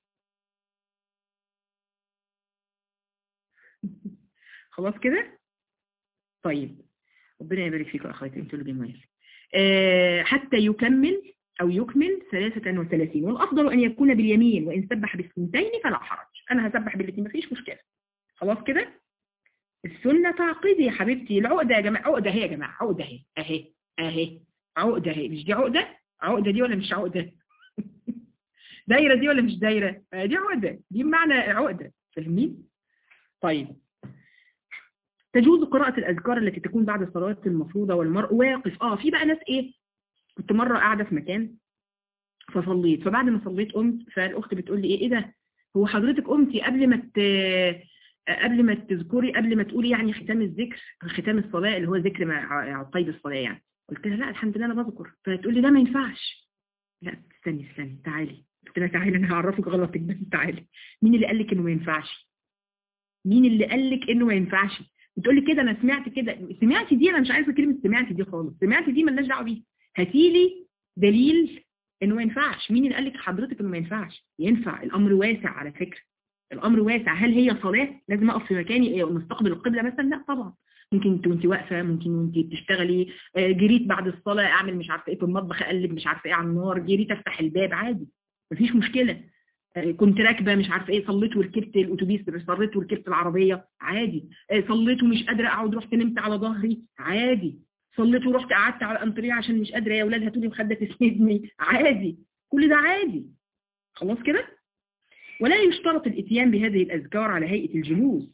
خلاص كده طيب ربنا يبارك فيك يا اخواتي انتوا اللي جمال أه حتى يكمل أو يكمل 33 والأفضل أن يكون باليمين وإن سبح بالسنتين فلا حرج أنا هسبح بالاثنين مفيش مشكلة خلاص كده السنة تعقيدي يا حبيبتي العقدة يا جماعة عقدة هي يا جماعة عقدة هي أهي أهي عقدة هي مش دي عقدة عقدة دي ولا مش عقدة دايرة دي ولا مش دايرة دي عقدة دي بمعنى عقدة فاهمين طيب تجوز قراءة الأذكار التي تكون بعد الصلاة المفروضة والمرء واقف اه في بقى ناس ايه كنت مرة قاعدة في مكان فصليت فبعد ما صليت قمت فالأخت بتقول لي إيه إيه ده هو حضرتك قمتي قبل ما ت... قبل ما تذكري قبل ما تقولي يعني ختام الذكر ختام الصلاة اللي هو ذكر مع طيب الصلاة يعني قلت لها لا الحمد لله أنا بذكر فتقول لي ده ما ينفعش لا استني استني تعالي قلت لها تعالي أنا هعرفك غلطك بس تعالي مين اللي قال لك إنه ما ينفعش مين اللي قال لك إنه ما ينفعش بتقول لي كده أنا سمعت كده سمعتي دي أنا مش عايزة كلمة سمعتي دي خالص سمعتي دي مالناش دعوة بيها هاتيلي دليل انه ما ينفعش مين اللي قال لك حضرتك انه ما ينفعش ينفع الامر واسع على فكرة الامر واسع هل هي صلاة لازم اقف في مكاني ونستقبل القبلة مثلا لا طبعا ممكن انت وانت واقفه ممكن وانت بتشتغلي جريت بعد الصلاه اعمل مش عارفه ايه في المطبخ اقلب مش عارفه ايه على النار جريت افتح الباب عادي مفيش مشكله كنت راكبه مش عارفه ايه صليت وركبت الاتوبيس صليت وركبت العربيه عادي صليت ومش قادره اقعد رحت نمت على ظهري عادي صليت ورحت قعدت على الانطريه عشان مش قادره يا اولاد هاتوا لي مخده تسندني عادي كل ده عادي خلاص كده ولا يشترط الاتيان بهذه الاذكار على هيئه الجلوس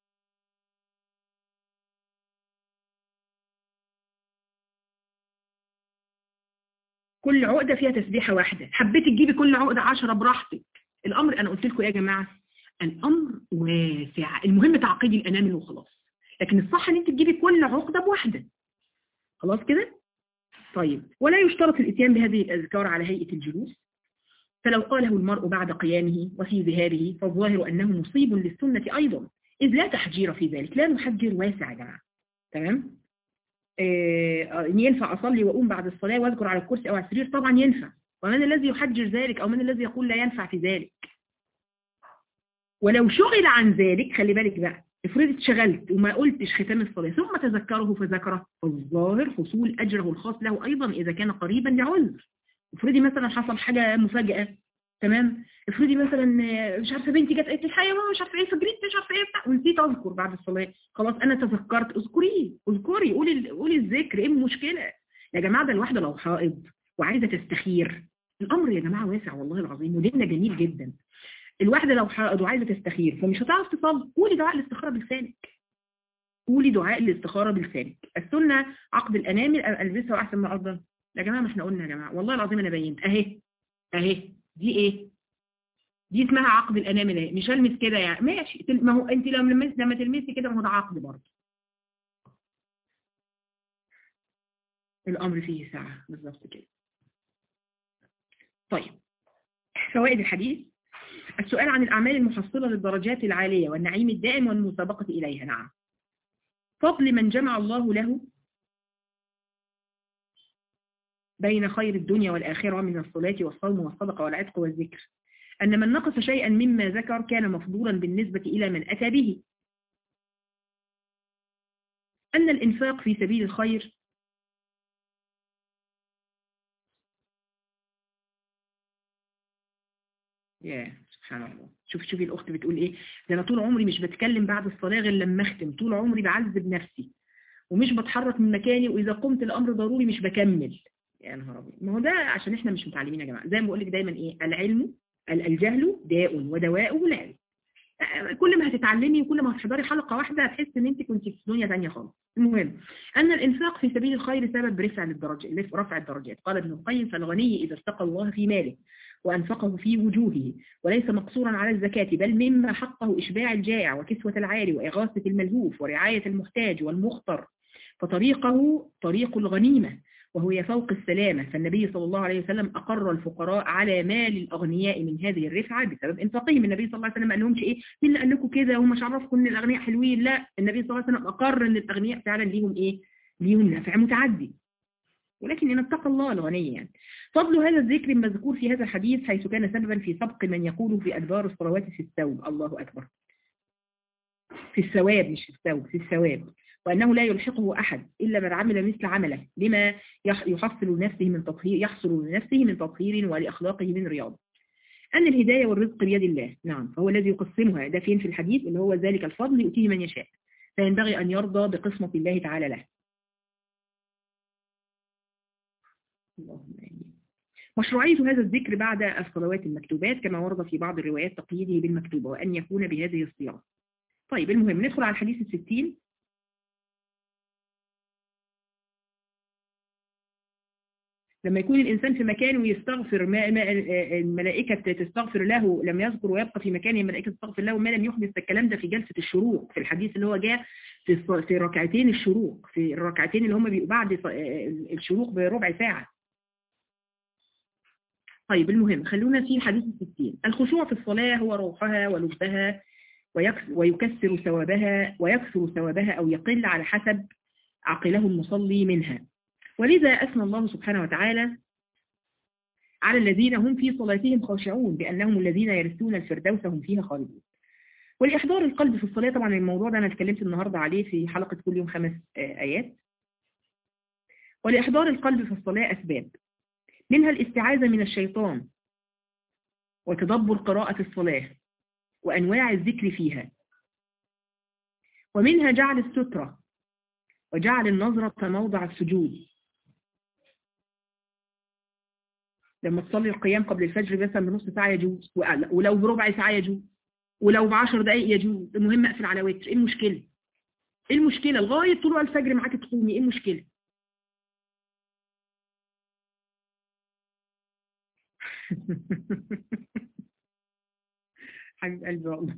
كل عقده فيها تسبيحه واحده حبيت تجيبي كل عقده 10 براحتك الامر انا قلت لكم يا جماعه الامر واسع المهم تعقيد الانامل وخلاص لكن الصح ان انت تجيبي كل عقده بواحده خلاص كده طيب ولا يشترط الاتيان بهذه الأذكار على هيئة الجلوس فلو قاله المرء بعد قيامه وفي ذهابه فالظاهر أنه مصيب للسنة أيضا إذ لا تحجير في ذلك لا نحجر واسع يا جماعة تمام آه ينفع أصلي وأقوم بعد الصلاة وأذكر على الكرسي أو على السرير طبعا ينفع ومن الذي يحجر ذلك أو من الذي يقول لا ينفع في ذلك ولو شغل عن ذلك خلي بالك بقى افرض اتشغلت وما قلتش ختام الصلاة ثم تذكره فذكره فالظاهر حصول أجره الخاص له أيضا إذا كان قريبا لعذر افرضي مثلا حصل حاجة مفاجأة تمام افرضي مثلا مش عارفه بنتي جت قالت لي الحقيقه ماما مش عارفه ايه فجريت مش عارفه ايه بتاع ونسيت اذكر بعد الصلاه خلاص انا تذكرت اذكريه اذكري قولي قولي الذكر ايه المشكله يا جماعه ده الواحده لو حائض وعايزه تستخير الامر يا جماعه واسع والله العظيم وديننا جميل جدا الواحدة لو حائض وعايزة تستخير فمش هتعرف تصلي قولي دعاء الاستخارة بلسانك قولي دعاء الاستخارة بلسانك السنة عقد الأنامل ألبسها وأحسن ما أفضل يا جماعة ما احنا قلنا يا جماعة والله العظيم أنا بينت أهي أهي دي إيه دي اسمها عقد الانامل مش هلمس كده يعني ماشي ما هو انت لما لمس لما تلمسي كده ما هو ده عقد برضه الامر فيه ساعه بالظبط كده طيب فوائد الحديث السؤال عن الأعمال المحصلة للدرجات العالية والنعيم الدائم والمسابقة إليها نعم فضل من جمع الله له بين خير الدنيا والآخرة من الصلاة والصوم والصدقة والعتق والذكر أن من نقص شيئا مما ذكر كان مفضولا بالنسبة إلى من أتى به أن الإنفاق في سبيل الخير يا سبحان الله شوف شوفي الأخت بتقول إيه ده أنا طول عمري مش بتكلم بعد الصلاة غير لما أختم طول عمري بعذب نفسي ومش بتحرك من مكاني وإذا قمت الأمر ضروري مش بكمل يا نهار أبيض ما هو ده عشان إحنا مش متعلمين يا جماعة زي ما بقول لك دايما إيه العلم الجهل داء ودواءه العلم كل ما هتتعلمي وكل ما هتحضري حلقة واحدة هتحس ان انت كنت في دنيا ثانيه خالص المهم ان الانفاق في سبيل الخير سبب رفع للدرجة رفع الدرجات قال ابن القيم فالغني اذا اتقى الله في ماله وأنفقه في وجوهه وليس مقصورا على الزكاة بل مما حقه إشباع الجائع وكسوة العاري وإغاثة الملهوف ورعاية المحتاج والمخطر فطريقه طريق الغنيمة وهو فوق السلامة فالنبي صلى الله عليه وسلم أقر الفقراء على مال الأغنياء من هذه الرفعة بسبب انفاقهم النبي صلى الله عليه وسلم قال لهمش إيه مين اللي قال لكم كده ومش عرفكم إن الأغنياء حلوين لا النبي صلى الله عليه وسلم أقر إن الأغنياء فعلا ليهم إيه ليهم نفع متعدي ولكن إن اتقى الله الغني يعني فضل هذا الذكر المذكور في هذا الحديث حيث كان سببا في سبق من يقول في أدبار الصلوات في الثوب الله أكبر في الثواب مش في الثوب في الثواب وأنه لا يلحقه أحد إلا من عمل مثل عمله لما يحصل لنفسه من تطهير يحصل لنفسه من تطهير ولأخلاقه من رياض أن الهداية والرزق بيد الله نعم فهو الذي يقسمها ده فين في الحديث اللي هو ذلك الفضل يؤتيه من يشاء فينبغي أن يرضى بقسمة الله تعالى له اللهم آمين مشروعية هذا الذكر بعد الصلوات المكتوبات كما ورد في بعض الروايات تقييده بالمكتوبة وأن يكون بهذه الصيغة طيب المهم ندخل على الحديث الستين لما يكون الإنسان في مكان ويستغفر ما ما الملائكة تستغفر له لم يذكر ويبقى في مكان الملائكة تستغفر له ما لم يحدث الكلام ده في جلسة الشروق في الحديث اللي هو جاء في في ركعتين الشروق في الركعتين اللي هم بيبقوا بعد الشروق بربع ساعة طيب المهم خلونا في الحديث الستين الخشوع في الصلاة هو روحها ولبها ويكسر ثوابها ويكسر ثوابها أو يقل على حسب عقله المصلي منها ولذا أثنى الله سبحانه وتعالى على الذين هم في صلاتهم خاشعون بأنهم الذين يرثون الفردوس هم فيها خالدون والإحضار القلب في الصلاة طبعا الموضوع ده أنا اتكلمت النهاردة عليه في حلقة كل يوم خمس آيات ولإحضار القلب في الصلاة أسباب منها الاستعاذة من الشيطان وتدبر قراءة الصلاة وأنواع الذكر فيها ومنها جعل السترة وجعل النظرة موضع السجود لما تصلي القيام قبل الفجر مثلا بنص ساعة يجوز ولو بربع ساعة يجوز ولو بعشر دقايق يجوز المهم اقفل على وتر ايه المشكلة ايه المشكلة لغاية طلوع الفجر معاك تقومي ايه المشكلة حبيب قلبي والله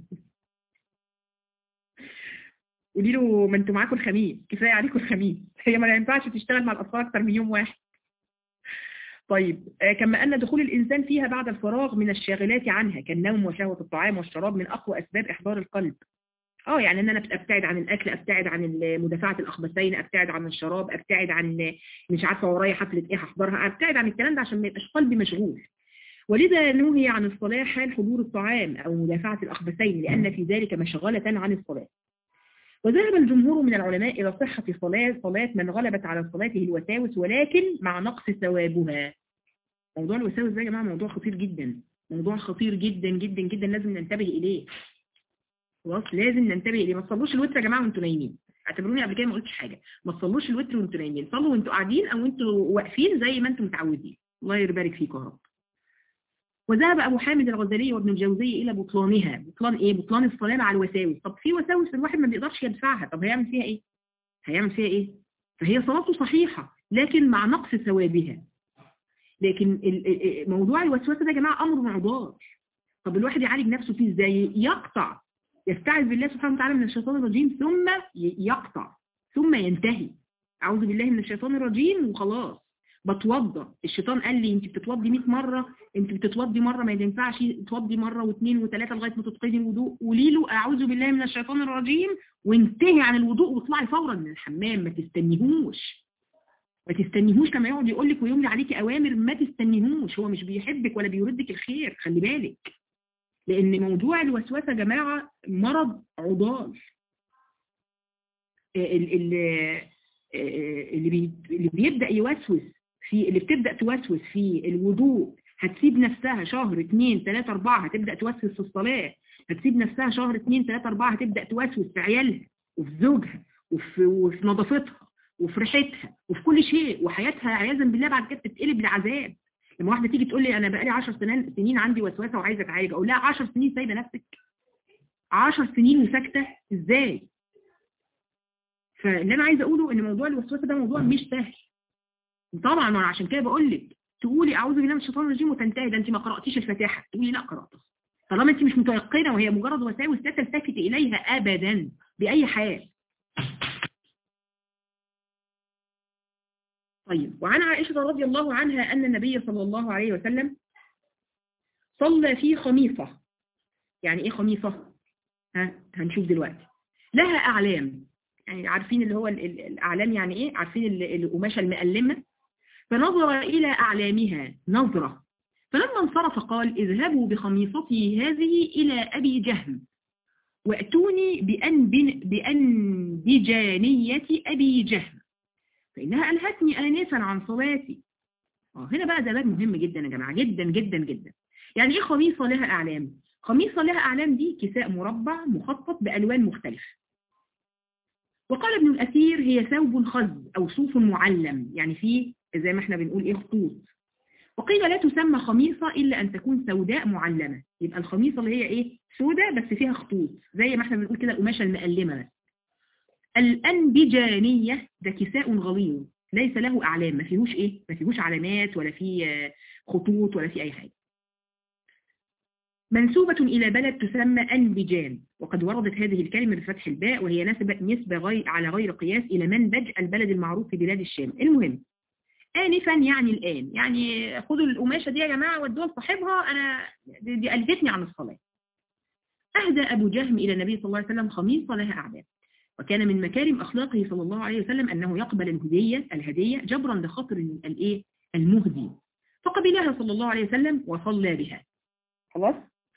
قولي له ما انتوا معاكم الخميس كفايه عليكم الخميس هي ما ينفعش تشتغل مع الاطفال اكتر من يوم واحد طيب كما أن دخول الإنسان فيها بعد الفراغ من الشاغلات عنها كالنوم وشهوة الطعام والشراب من أقوى أسباب إحضار القلب اه يعني ان انا ابتعد عن الاكل ابتعد عن مدافعه الاخبثين ابتعد عن الشراب ابتعد عن مش عارفه ورايا حفله ايه هحضرها ابتعد عن الكلام ده عشان ما يبقاش قلبي مشغول ولذا نهي عن الصلاه حال حضور الطعام او مدافعه الاخبثين لان في ذلك مشغله عن الصلاه وذهب الجمهور من العلماء إلى صحة صلاة صلاة من غلبت على صلاته الوساوس ولكن مع نقص ثوابها موضوع الوساوس ده يا جماعة موضوع خطير جدا موضوع خطير جدا جدا جدا لازم ننتبه إليه خلاص لازم ننتبه إليه ما تصلوش الوتر يا جماعة وانتوا نايمين اعتبروني قبل كده ما قلتش حاجة ما تصلوش الوتر وانتوا نايمين صلوا وانتوا قاعدين أو انتوا واقفين زي ما انتوا متعودين الله يبارك فيكم يا رب وذهب أبو حامد الغزالي وابن الجوزي إلى بطلانها بطلان إيه؟ بطلان الصلاة مع الوساوس طب في وساوس الواحد ما بيقدرش يدفعها طب هيعمل فيها إيه؟ هيعمل فيها إيه؟ فهي صلاته صحيحة لكن مع نقص ثوابها لكن موضوع الوسوسة ده يا جماعة أمر معضار طب الواحد يعالج نفسه فيه ازاي يقطع يستعذ بالله سبحانه وتعالى من الشيطان الرجيم ثم يقطع ثم ينتهي اعوذ بالله من الشيطان الرجيم وخلاص بتوضى الشيطان قال لي انت بتتوضي 100 مره انت بتتوضي مره ما ينفعش تتوضي مره واثنين وثلاثه لغايه ما تتقدي الوضوء قولي له اعوذ بالله من الشيطان الرجيم وانتهي عن الوضوء واطلعي فورا من الحمام ما تستنيهوش ما تستنيهوش لما يقعد يقول لك ويملي عليكي اوامر ما تستنيهوش هو مش بيحبك ولا بيردك الخير خلي بالك لان موضوع الوسوسه يا جماعه مرض عضال اللي اللي اللي بيبدا يوسوس في اللي بتبدا توسوس في الوضوء هتسيب نفسها شهر اثنين ثلاثة أربعة هتبدأ توسوس في الصلاة هتسيب نفسها شهر اثنين ثلاثة أربعة هتبدأ توسوس في عيالها وفي زوجها وفي, وفي نظافتها وفي ريحتها وفي كل شيء وحياتها عياذا بالله بعد كده تتقلب لعذاب لما واحدة تيجي تقول لي أنا بقالي 10 سنين سنين عندي وسوسة وعايزة أتعالج أقول لها 10 سنين سايبة نفسك 10 سنين وساكتة إزاي؟ فاللي أنا عايزة أقوله إن موضوع الوسوسة ده موضوع مش سهل طبعا أنا عشان كده بقول لك تقولي أعوذ بالله من الشيطان الرجيم وتنتهي ده أنت ما قرأتيش الفاتحة تقولي لا قرأتها طالما أنت مش متيقنة وهي مجرد وساوس لا تلتفت إليها أبدا بأي حال طيب وعن عائشة رضي الله عنها أن النبي صلى الله عليه وسلم صلى في خميصة يعني إيه خميصة؟ ها هنشوف دلوقتي لها أعلام يعني عارفين اللي هو الأعلام يعني إيه؟ عارفين القماشة المقلمة فنظر إلى أعلامها نظرة فلما انصرف قال اذهبوا بخميصتي هذه إلى أبي جهم وأتوني بأنبجانية أبي جهم فإنها ألهتني آنسا عن صلاتي اه هنا بقى ده باب مهم جدا يا جماعة جدا جدا جدا يعني إيه خميصة لها أعلام خميصة لها أعلام دي كساء مربع مخطط بألوان مختلفة وقال ابن الأثير هي ثوب خز أو صوف معلم يعني فيه زي ما احنا بنقول إيه خطوط وقيل لا تسمى خميصة إلا أن تكون سوداء معلمة يبقى الخميصة اللي هي إيه سوداء بس فيها خطوط زي ما احنا بنقول كده القماشة المقلمة بس الأنبجانية ده كساء غليظ ليس له أعلام ما فيهوش إيه ما فيهوش علامات ولا فيه خطوط ولا فيه أي حاجة منسوبة إلى بلد تسمى أنبجان وقد وردت هذه الكلمة بفتح الباء وهي نسبة نسبة غير على غير قياس إلى منبج البلد المعروف في بلاد الشام المهم آنفا يعني الآن يعني خدوا القماشة دي يا جماعة ودوها لصاحبها أنا دي, دي ألفتني عن الصلاة أهدى أبو جهم إلى النبي صلى الله عليه وسلم خميصة لها أعداد وكان من مكارم أخلاقه صلى الله عليه وسلم أنه يقبل الهدية الهدية جبرا لخاطر الإيه المهدي فقبلها صلى الله عليه وسلم وصلى بها خلاص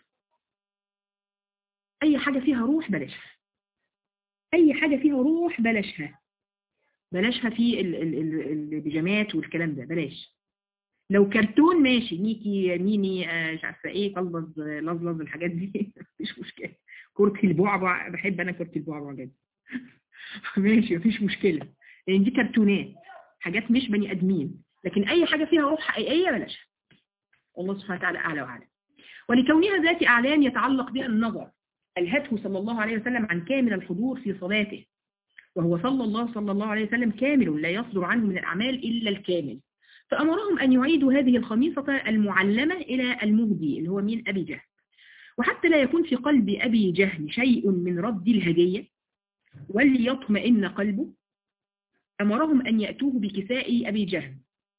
أي حاجة فيها روح بلاشها أي حاجة فيها روح بلاشها بلاشها في البيجامات والكلام ده بلاش لو كرتون ماشي ميكي ميني مش عارفه ايه قلبز لزلز الحاجات دي مفيش مشكله كرة البعبع بحب انا كرة البعبع جدا ماشي مفيش مشكلة لان دي كرتونات حاجات مش بني ادمين لكن اي حاجة فيها روح حقيقية بلاش الله سبحانه وتعالى اعلى واعلى ولكونها ذات اعلام يتعلق بها النظر الهته صلى الله عليه وسلم عن كامل الحضور في صلاته وهو صلى الله صلى الله عليه وسلم كامل لا يصدر عنه من الأعمال إلا الكامل فأمرهم أن يعيدوا هذه الخميصة المعلمة إلى المهدي اللي هو مين أبي جهل وحتى لا يكون في قلب أبي جهل شيء من رد الهدية وليطمئن قلبه أمرهم أن يأتوه بكساء أبي جهل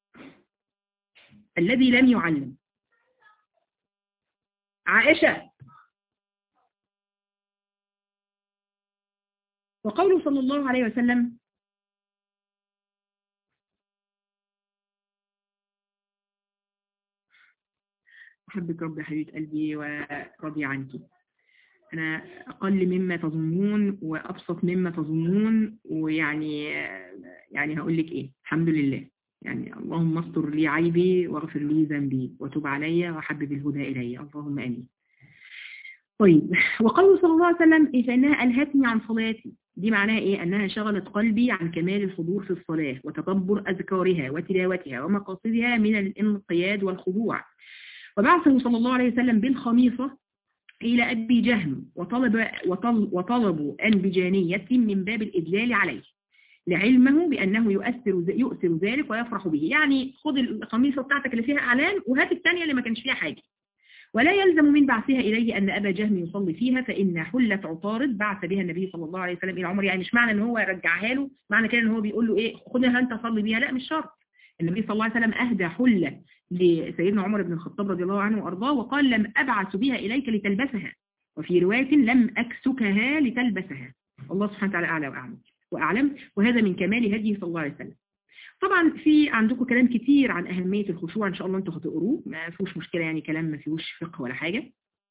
الذي لم يعلم عائشة وقوله صلى الله عليه وسلم أحبك رب حبيبة قلبي ورضي عنك أنا أقل مما تظنون وأبسط مما تظنون ويعني يعني هقول لك إيه الحمد لله يعني اللهم استر لي عيبي واغفر لي ذنبي وتب علي وحبب الهدى إلي اللهم آمين طيب وقوله صلى الله عليه وسلم فإنها ألهتني عن صلاتي دي معناها إيه أنها شغلت قلبي عن كمال الحضور في الصلاة وتدبر أذكارها وتلاوتها ومقاصدها من الانقياد والخضوع وبعثه صلى الله عليه وسلم بالخميصة إلى أبي جهم وطلب وطل وطلبوا أنبجانية من باب الإدلال عليه لعلمه بأنه يؤثر يؤثر ذلك ويفرح به يعني خد القميصة بتاعتك اللي فيها أعلان وهات الثانية اللي ما كانش فيها حاجة ولا يلزم من بعثها إليه أن أبا جهم يصلي فيها فإن حلة عطارد بعث بها النبي صلى الله عليه وسلم إلى عمر يعني مش معنى أن هو رجعها له معنى كده أن هو بيقول له إيه خدها أنت صلي بيها لا مش شرط النبي صلى الله عليه وسلم أهدى حلة لسيدنا عمر بن الخطاب رضي الله عنه وأرضاه وقال لم أبعث بها إليك لتلبسها وفي رواية لم أكسكها لتلبسها الله سبحانه وتعالى أعلى وأعلم وأعلم وهذا من كمال هديه صلى الله عليه وسلم طبعا في عندكم كلام كتير عن أهمية الخشوع إن شاء الله أنتوا هتقروه ما فيهوش مشكلة يعني كلام ما فيهوش فقه ولا حاجة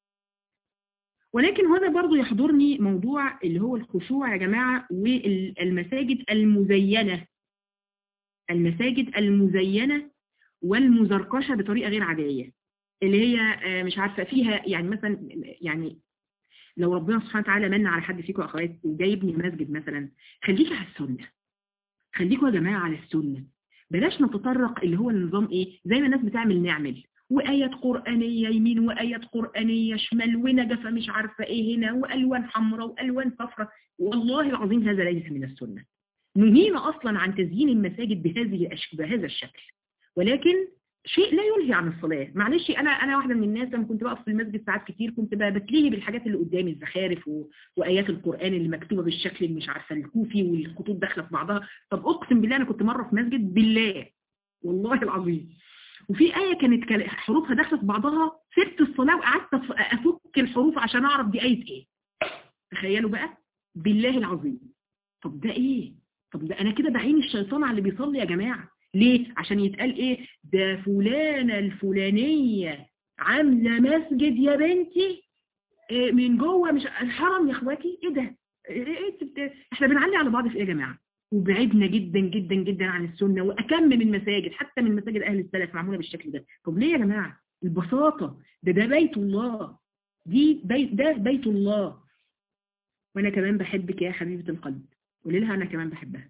ولكن هنا برضو يحضرني موضوع اللي هو الخشوع يا جماعة والمساجد المزينة المساجد المزينة والمزركشة بطريقة غير عادية اللي هي مش عارفة فيها يعني مثلا يعني لو ربنا سبحانه وتعالى من على حد فيكم أخوات وجايبني مسجد مثلا خليك على السنة خليكوا يا جماعة على السنة بلاش نتطرق اللي هو النظام ايه زي ما الناس بتعمل نعمل وآيات قرآنية يمين وآيات قرآنية شمال ونجفة مش عارفة ايه هنا وألوان حمراء وألوان صفراء والله العظيم هذا ليس من السنة نهينا أصلا عن تزيين المساجد بهذه بهذا الشكل ولكن شيء لا يلهي عن الصلاة معلش أنا أنا واحدة من الناس لما كنت بقف في المسجد ساعات كتير كنت بتلهي بالحاجات اللي قدامي الزخارف و... وآيات القرآن اللي مكتوبة بالشكل اللي مش عارفة الكوفي والخطوط داخلة في بعضها طب أقسم بالله أنا كنت مرة في مسجد بالله والله العظيم وفي آية كانت حروفها داخلة في بعضها سبت الصلاة وقعدت أفك الحروف عشان أعرف دي آية إيه تخيلوا بقى بالله العظيم طب ده إيه طب ده أنا كده بعين الشيطان على اللي بيصلي يا جماعة ليه؟ عشان يتقال ايه ده فلانة الفلانية عاملة مسجد يا بنتي إيه من جوه مش الحرم يا اخواتي ايه ده إيه احنا بنعلي على بعض في ايه يا جماعة وبعدنا جدا جدا جدا عن السنة واكم من مساجد حتى من مساجد اهل السلف معمولة بالشكل ده طب ليه يا جماعة البساطة ده ده بيت الله دي بيت ده بيت الله وانا كمان بحبك يا حبيبة القلب قولي لها انا كمان بحبها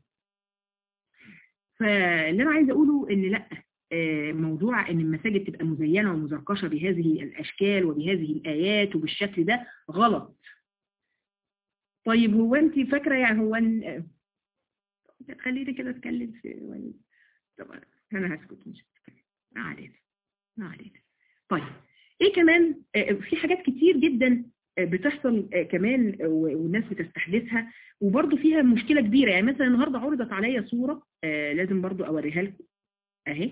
فاللي انا عايزه اقوله ان لا موضوع ان المساجد تبقى مزينه ومزركشه بهذه الاشكال وبهذه الايات وبالشكل ده غلط طيب هو انت فاكره يعني هو ان خليني كده اتكلم في طبعا انا هسكت مش هتكلم ما علينا ما علينا طيب ايه كمان في حاجات كتير جدا بتحصل كمان والناس بتستحدثها وبرضه فيها مشكلة كبيرة يعني مثلا النهاردة عرضت عليا صورة لازم برضه أوريها لكم أهي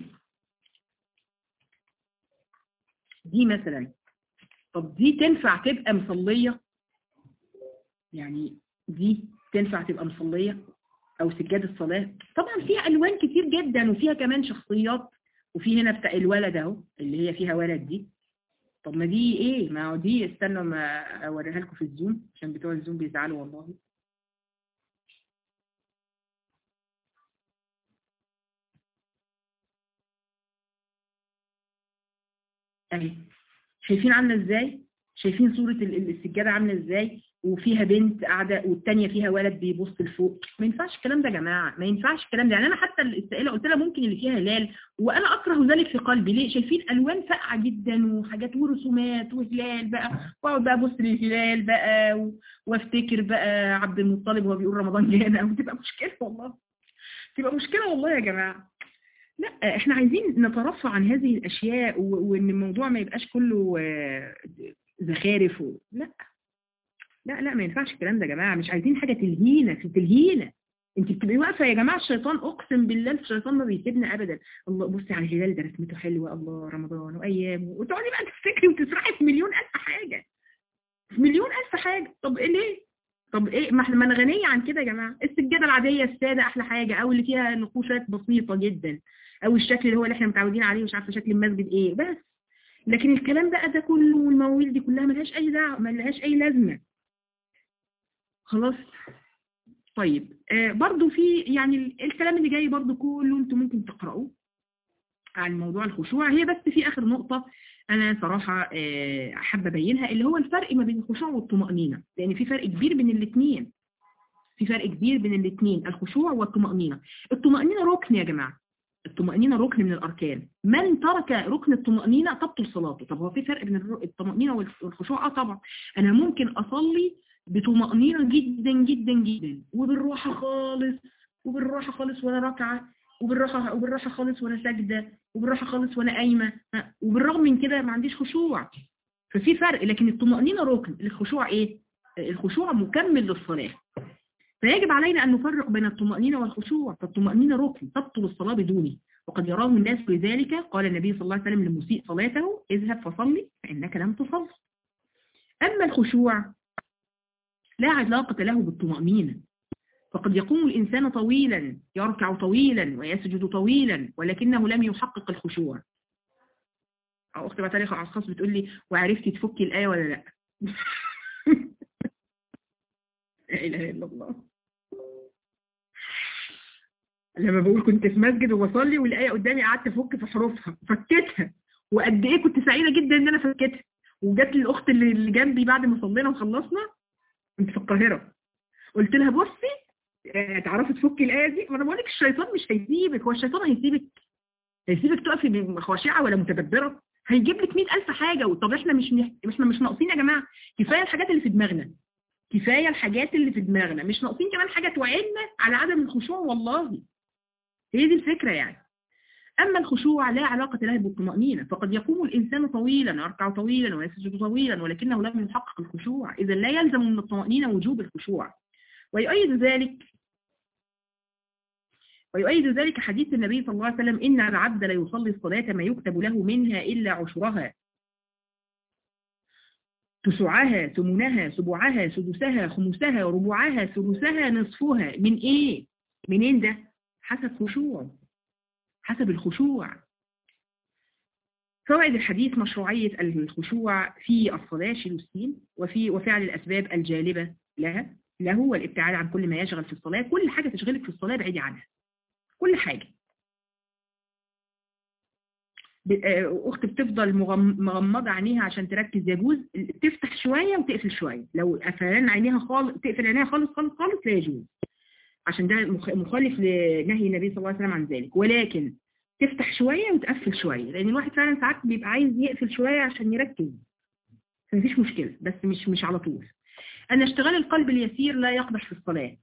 دي مثلا طب دي تنفع تبقى مصلية يعني دي تنفع تبقى مصلية أو سجادة الصلاة طبعا فيها ألوان كتير جدا وفيها كمان شخصيات وفي هنا بتاع الولد اهو اللي هي فيها ولد دي طب ما دي ايه ما هو دي استنوا ما اوريها لكم في الزوم عشان بتوع الزوم بيزعلوا والله اهي شايفين عامله ازاي شايفين صورة السجادة عاملة ازاي وفيها بنت قاعدة والتانية فيها ولد بيبص لفوق ما ينفعش الكلام ده يا جماعة ما ينفعش الكلام ده يعني انا حتى السائلة قلت لها ممكن اللي فيها هلال وانا اكره ذلك في قلبي ليه شايفين الوان فاقعة جدا وحاجات ورسومات وهلال بقى واقعد بقى ابص للهلال بقى وافتكر بقى عبد المطلب وهو بيقول رمضان جانا وتبقى مشكلة والله تبقى مشكلة والله يا جماعة لا احنا عايزين نترفع عن هذه الاشياء وان الموضوع ما يبقاش كله زخارف و... لا لا لا ما ينفعش الكلام ده يا جماعه مش عايزين حاجه تلهينا في تلهينا انت بتبقي واقفه يا جماعه الشيطان اقسم بالله الشيطان ما بيسيبنا ابدا الله بصي على الهلال ده رسمته حلوه الله رمضان وايام وتقعدي بقى تفتكري وتسرحي في مليون الف حاجه في مليون الف حاجه طب ايه ليه طب ايه ما احنا ما انا غنيه عن كده يا جماعه السجاده العاديه الساده احلى حاجه او اللي فيها نقوشات بسيطه جدا او الشكل اللي هو اللي احنا متعودين عليه مش عارفه شكل المسجد ايه بس لكن الكلام بقى ده كله والمواويل دي كلها ملهاش اي دعوه ملهاش اي لازمه خلاص طيب آه برضو في يعني الكلام اللي جاي برضو كله انتم ممكن تقرأوه عن موضوع الخشوع هي بس في اخر نقطة انا صراحة آه حابة ابينها اللي هو الفرق ما بين الخشوع والطمأنينة لان في فرق كبير بين الاثنين في فرق كبير بين الاثنين الخشوع والطمأنينة الطمأنينة ركن يا جماعة الطمأنينة ركن من الأركان من ترك ركن الطمأنينة تبطل صلاته طب هو في فرق بين الطمأنينة والخشوع اه طبعا أنا ممكن أصلي بطمأنينة جدا جدا جدا وبالراحة خالص وبالراحة خالص وأنا راكعة وبالراحة وبالراحة خالص وأنا ساجدة وبالراحة خالص وأنا قايمة وبالرغم من كده ما عنديش خشوع ففي فرق لكن الطمأنينة ركن الخشوع ايه الخشوع مكمل للصلاة فيجب علينا أن نفرق بين الطمأنينة والخشوع فالطمأنينة ركن تبطل الصلاة بدونه وقد يراه الناس بذلك قال النبي صلى الله عليه وسلم لمسيء صلاته اذهب فصلي فإنك لم تصل أما الخشوع لا علاقة له بالطمأنينة فقد يقوم الإنسان طويلا يركع طويلا ويسجد طويلا ولكنه لم يحقق الخشوع أو أختي بعتلي على الخاص بتقول لي وعرفتي تفكي الآية ولا لا لا إله إلا الله لما بقول كنت في مسجد وبصلي والآية قدامي قعدت أفك في حروفها فكيتها وقد إيه كنت سعيدة جدا إن أنا فكيتها وجات لي الأخت اللي جنبي بعد ما صلينا وخلصنا كنت في القاهرة قلت لها بصي تعرفي تفكي الآية دي ما أنا بقول لك الشيطان مش هيسيبك هو الشيطان هيسيبك هيسيبك تقفي خاشعة ولا متدبرة هيجيب لك 100000 حاجة طب احنا مش احنا مش ناقصين يا جماعة كفاية الحاجات اللي في دماغنا كفاية الحاجات اللي في دماغنا مش ناقصين كمان حاجة توعدنا على عدم الخشوع والله هي دي الفكرة يعني أما الخشوع لا علاقة له بالطمأنينة فقد يقوم الإنسان طويلا يركع طويلا ويسجد طويلا ولكنه لم يحقق الخشوع إذا لا يلزم من الطمأنينة وجوب الخشوع ويؤيد ذلك ويؤيد ذلك حديث النبي صلى الله عليه وسلم إن العبد لا يصلي الصلاة ما يكتب له منها إلا عشرها تسعها ثمنها سبعها سدسها خمسها ربعها ثلثها نصفها من إيه؟ منين ده؟ حسب خشوع حسب الخشوع فوائد الحديث مشروعية الخشوع في الصلاة شيل السين وفي وفعل الأسباب الجالبة لها له والابتعاد عن كل ما يشغل في الصلاة كل حاجة تشغلك في الصلاة بعيدي عنها كل حاجة أخت بتفضل مغمضة عينيها عشان تركز يجوز تفتح شوية وتقفل شوية لو قفلان عينيها خالص تقفل عينيها خالص خالص خالص لا يجوز عشان ده مخالف لنهي النبي صلى الله عليه وسلم عن ذلك ولكن تفتح شوية وتقفل شوية لأن الواحد فعلا ساعات بيبقى عايز يقفل شوية عشان يركز مفيش مشكلة بس مش مش على طول أن اشتغال القلب اليسير لا يقدح في الصلاة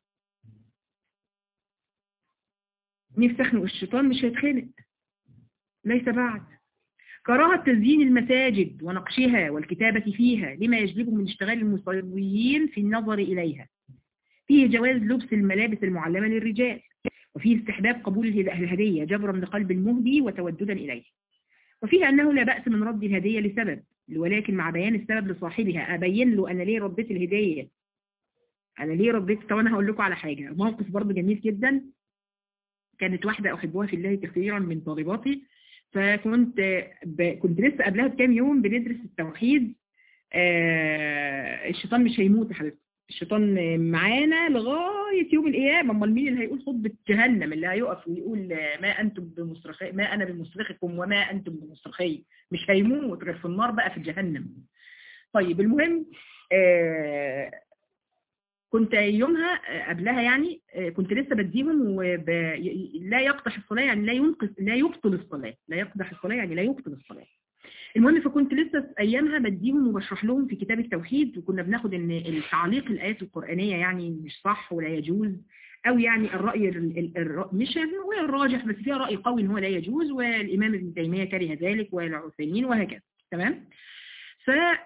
نفسي اخنق الشيطان مش هيتخنق ليس بعد كراهة تزيين المساجد ونقشها والكتابة فيها لما يجلبه من اشتغال المصليين في النظر إليها فيه جواز لبس الملابس المعلمة للرجال وفيه استحباب قبول الهدية جبرا لقلب المهدي وتوددا إليه وفيه أنه لا بأس من رد الهدية لسبب ولكن مع بيان السبب لصاحبها أبين له أنا ليه رديت الهدية أنا ليه رديت طب أنا هقول لكم على حاجة موقف برضه جميل جدا كانت واحدة أحبها في الله كثيرا من طالباتي فكنت ب... كنت لسه قبلها بكام يوم بندرس التوحيد آه الشيطان مش هيموت يا حبيبتي الشيطان معانا لغاية يوم القيامة امال مين اللي هيقول خطبة جهنم اللي هيقف ويقول ما أنتم بمصرخي ما أنا بمصرخكم وما أنتم بمصرخي مش هيموت غير في النار بقى في جهنم طيب المهم آه كنت يومها قبلها يعني كنت لسه بديهم وب... لا يقطع الصلاة يعني لا ينقص لا يبطل الصلاة لا يقدح الصلاة يعني لا يبطل الصلاة المهم فكنت لسه ايامها بديهم وبشرح لهم في كتاب التوحيد وكنا بناخد ان التعليق الايات القرانيه يعني مش صح ولا يجوز او يعني الراي ال... ال... مش هو الراجح بس فيها راي قوي ان هو لا يجوز والامام ابن تيميه كره ذلك والعثيمين وهكذا تمام ف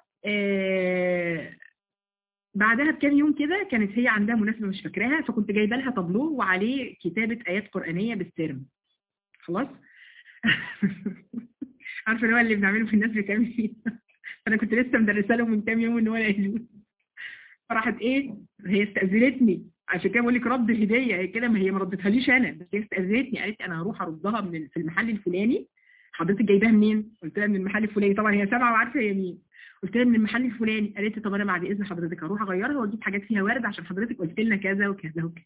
بعدها بكام يوم كده كانت هي عندها مناسبة مش فاكراها فكنت جايبه لها طابلوه وعليه كتابة آيات قرآنية بالسرم خلاص عارفة اللي هو اللي بنعمله في الناس بتعمل فيه أنا كنت لسه مدرسة لهم من كام يوم إن هو لا يجوز فراحت إيه هي استأذنتني عشان كده بقول لك رد الهدية هي كده ما هي ما ردتهاليش أنا بس هي استأذنتني قالت أنا هروح أردها من في المحل الفلاني حضرتك جايباها منين؟ قلت لها من المحل الفلاني طبعا هي سامعة وعارفة هي مين قلت لها من المحل الفلاني قالت لي طب انا بعد اذن حضرتك هروح اغيرها واجيب حاجات فيها ورد عشان حضرتك قلت لنا كذا وكذا وكذا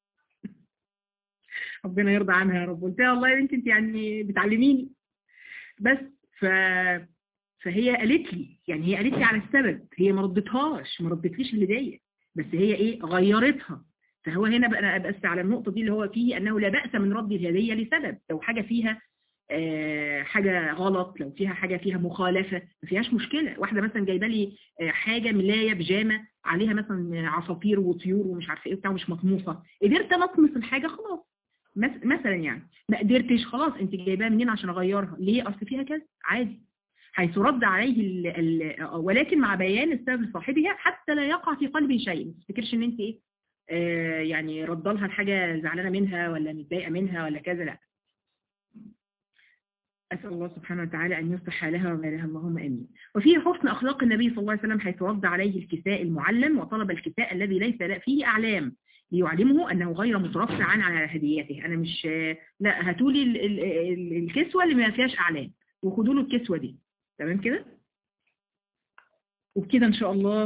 ربنا يرضى عنها يا رب قلت لها والله يا بنتي انت يعني بتعلميني بس ف فهي قالت لي يعني هي قالت لي على السبب هي ما ردتهاش ما ردتليش الهديه بس هي ايه غيرتها فهو هنا بقى بس على النقطه دي اللي هو فيه انه لا باس من رد الهديه لسبب لو حاجه فيها حاجة غلط لو فيها حاجة فيها مخالفة ما فيهاش مشكلة واحدة مثلا جايبه لي حاجة ملاية بيجامة عليها مثلا عصافير وطيور ومش عارفه ايه بتاع مش مطموسة قدرت انا اطمس الحاجة خلاص مثلا يعني ما قدرتش خلاص انت جايباها منين عشان اغيرها ليه اصل فيها كذا عادي حيث رد عليه ال ال ولكن مع بيان السبب لصاحبها حتى لا يقع في قلب شيء ما تفتكرش ان انت ايه آه يعني رد لها الحاجة زعلانة منها ولا متضايقة منها ولا كذا لا أسأل الله سبحانه وتعالى أن يصلح حالها ومالها اللهم أمين وفيه حسن أخلاق النبي صلى الله عليه وسلم حيث رد عليه الكساء المعلم وطلب الكساء الذي ليس فيه أعلام ليعلمه أنه غير مترفع عن على هديته أنا مش لا هاتولي الكسوة اللي ما فيهاش أعلام وخدوا له الكسوة دي تمام كده وبكده إن شاء الله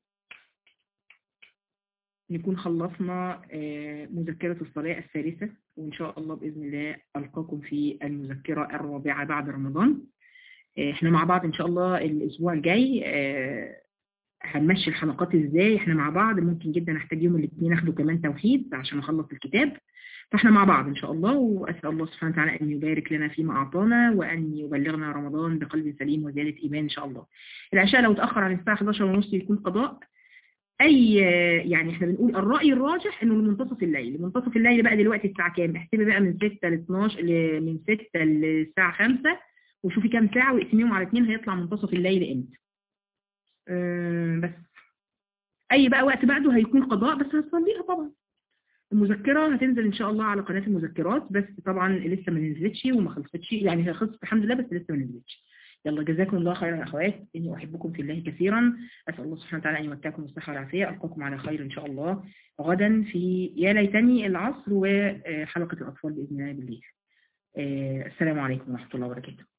نكون خلصنا مذكرة الصلاة الثالثة وإن شاء الله بإذن الله ألقاكم في المذكرة الرابعة بعد رمضان احنا مع بعض إن شاء الله الأسبوع الجاي هنمشي الحلقات إزاي احنا مع بعض ممكن جدا نحتاج يوم الاثنين ناخده كمان توحيد عشان نخلص الكتاب فاحنا مع بعض إن شاء الله وأسأل الله سبحانه وتعالى أن يبارك لنا فيما أعطانا وأن يبلغنا رمضان بقلب سليم وزيادة إيمان إن شاء الله العشاء لو تأخر عن الساعة 11 ونص يكون قضاء اي يعني احنا بنقول الرأي الراجح انه لمنتصف الليل لمنتصف الليل بقى دلوقتي الساعة كام احسبي بقى من 6 ل 12 من 6 للساعة 5 وشوفي كام ساعة واقسميهم على 2 هيطلع منتصف الليل امتى أه بس اي بقى وقت بعده هيكون قضاء بس هتصليها طبعا المذكرة هتنزل ان شاء الله على قناة المذكرات بس طبعا لسه ما نزلتش وما خلصتش يعني هي خلصت الحمد لله بس لسه ما نزلتش يلا جزاكم الله خيرا يا أخوات إني أحبكم في الله كثيرا أسأل الله سبحانه وتعالى أن يمتعكم بالصحة والعافية ألقاكم على خير إن شاء الله غدا في يا ليتني العصر وحلقة الأطفال بإذن الله بالليل السلام عليكم ورحمة الله وبركاته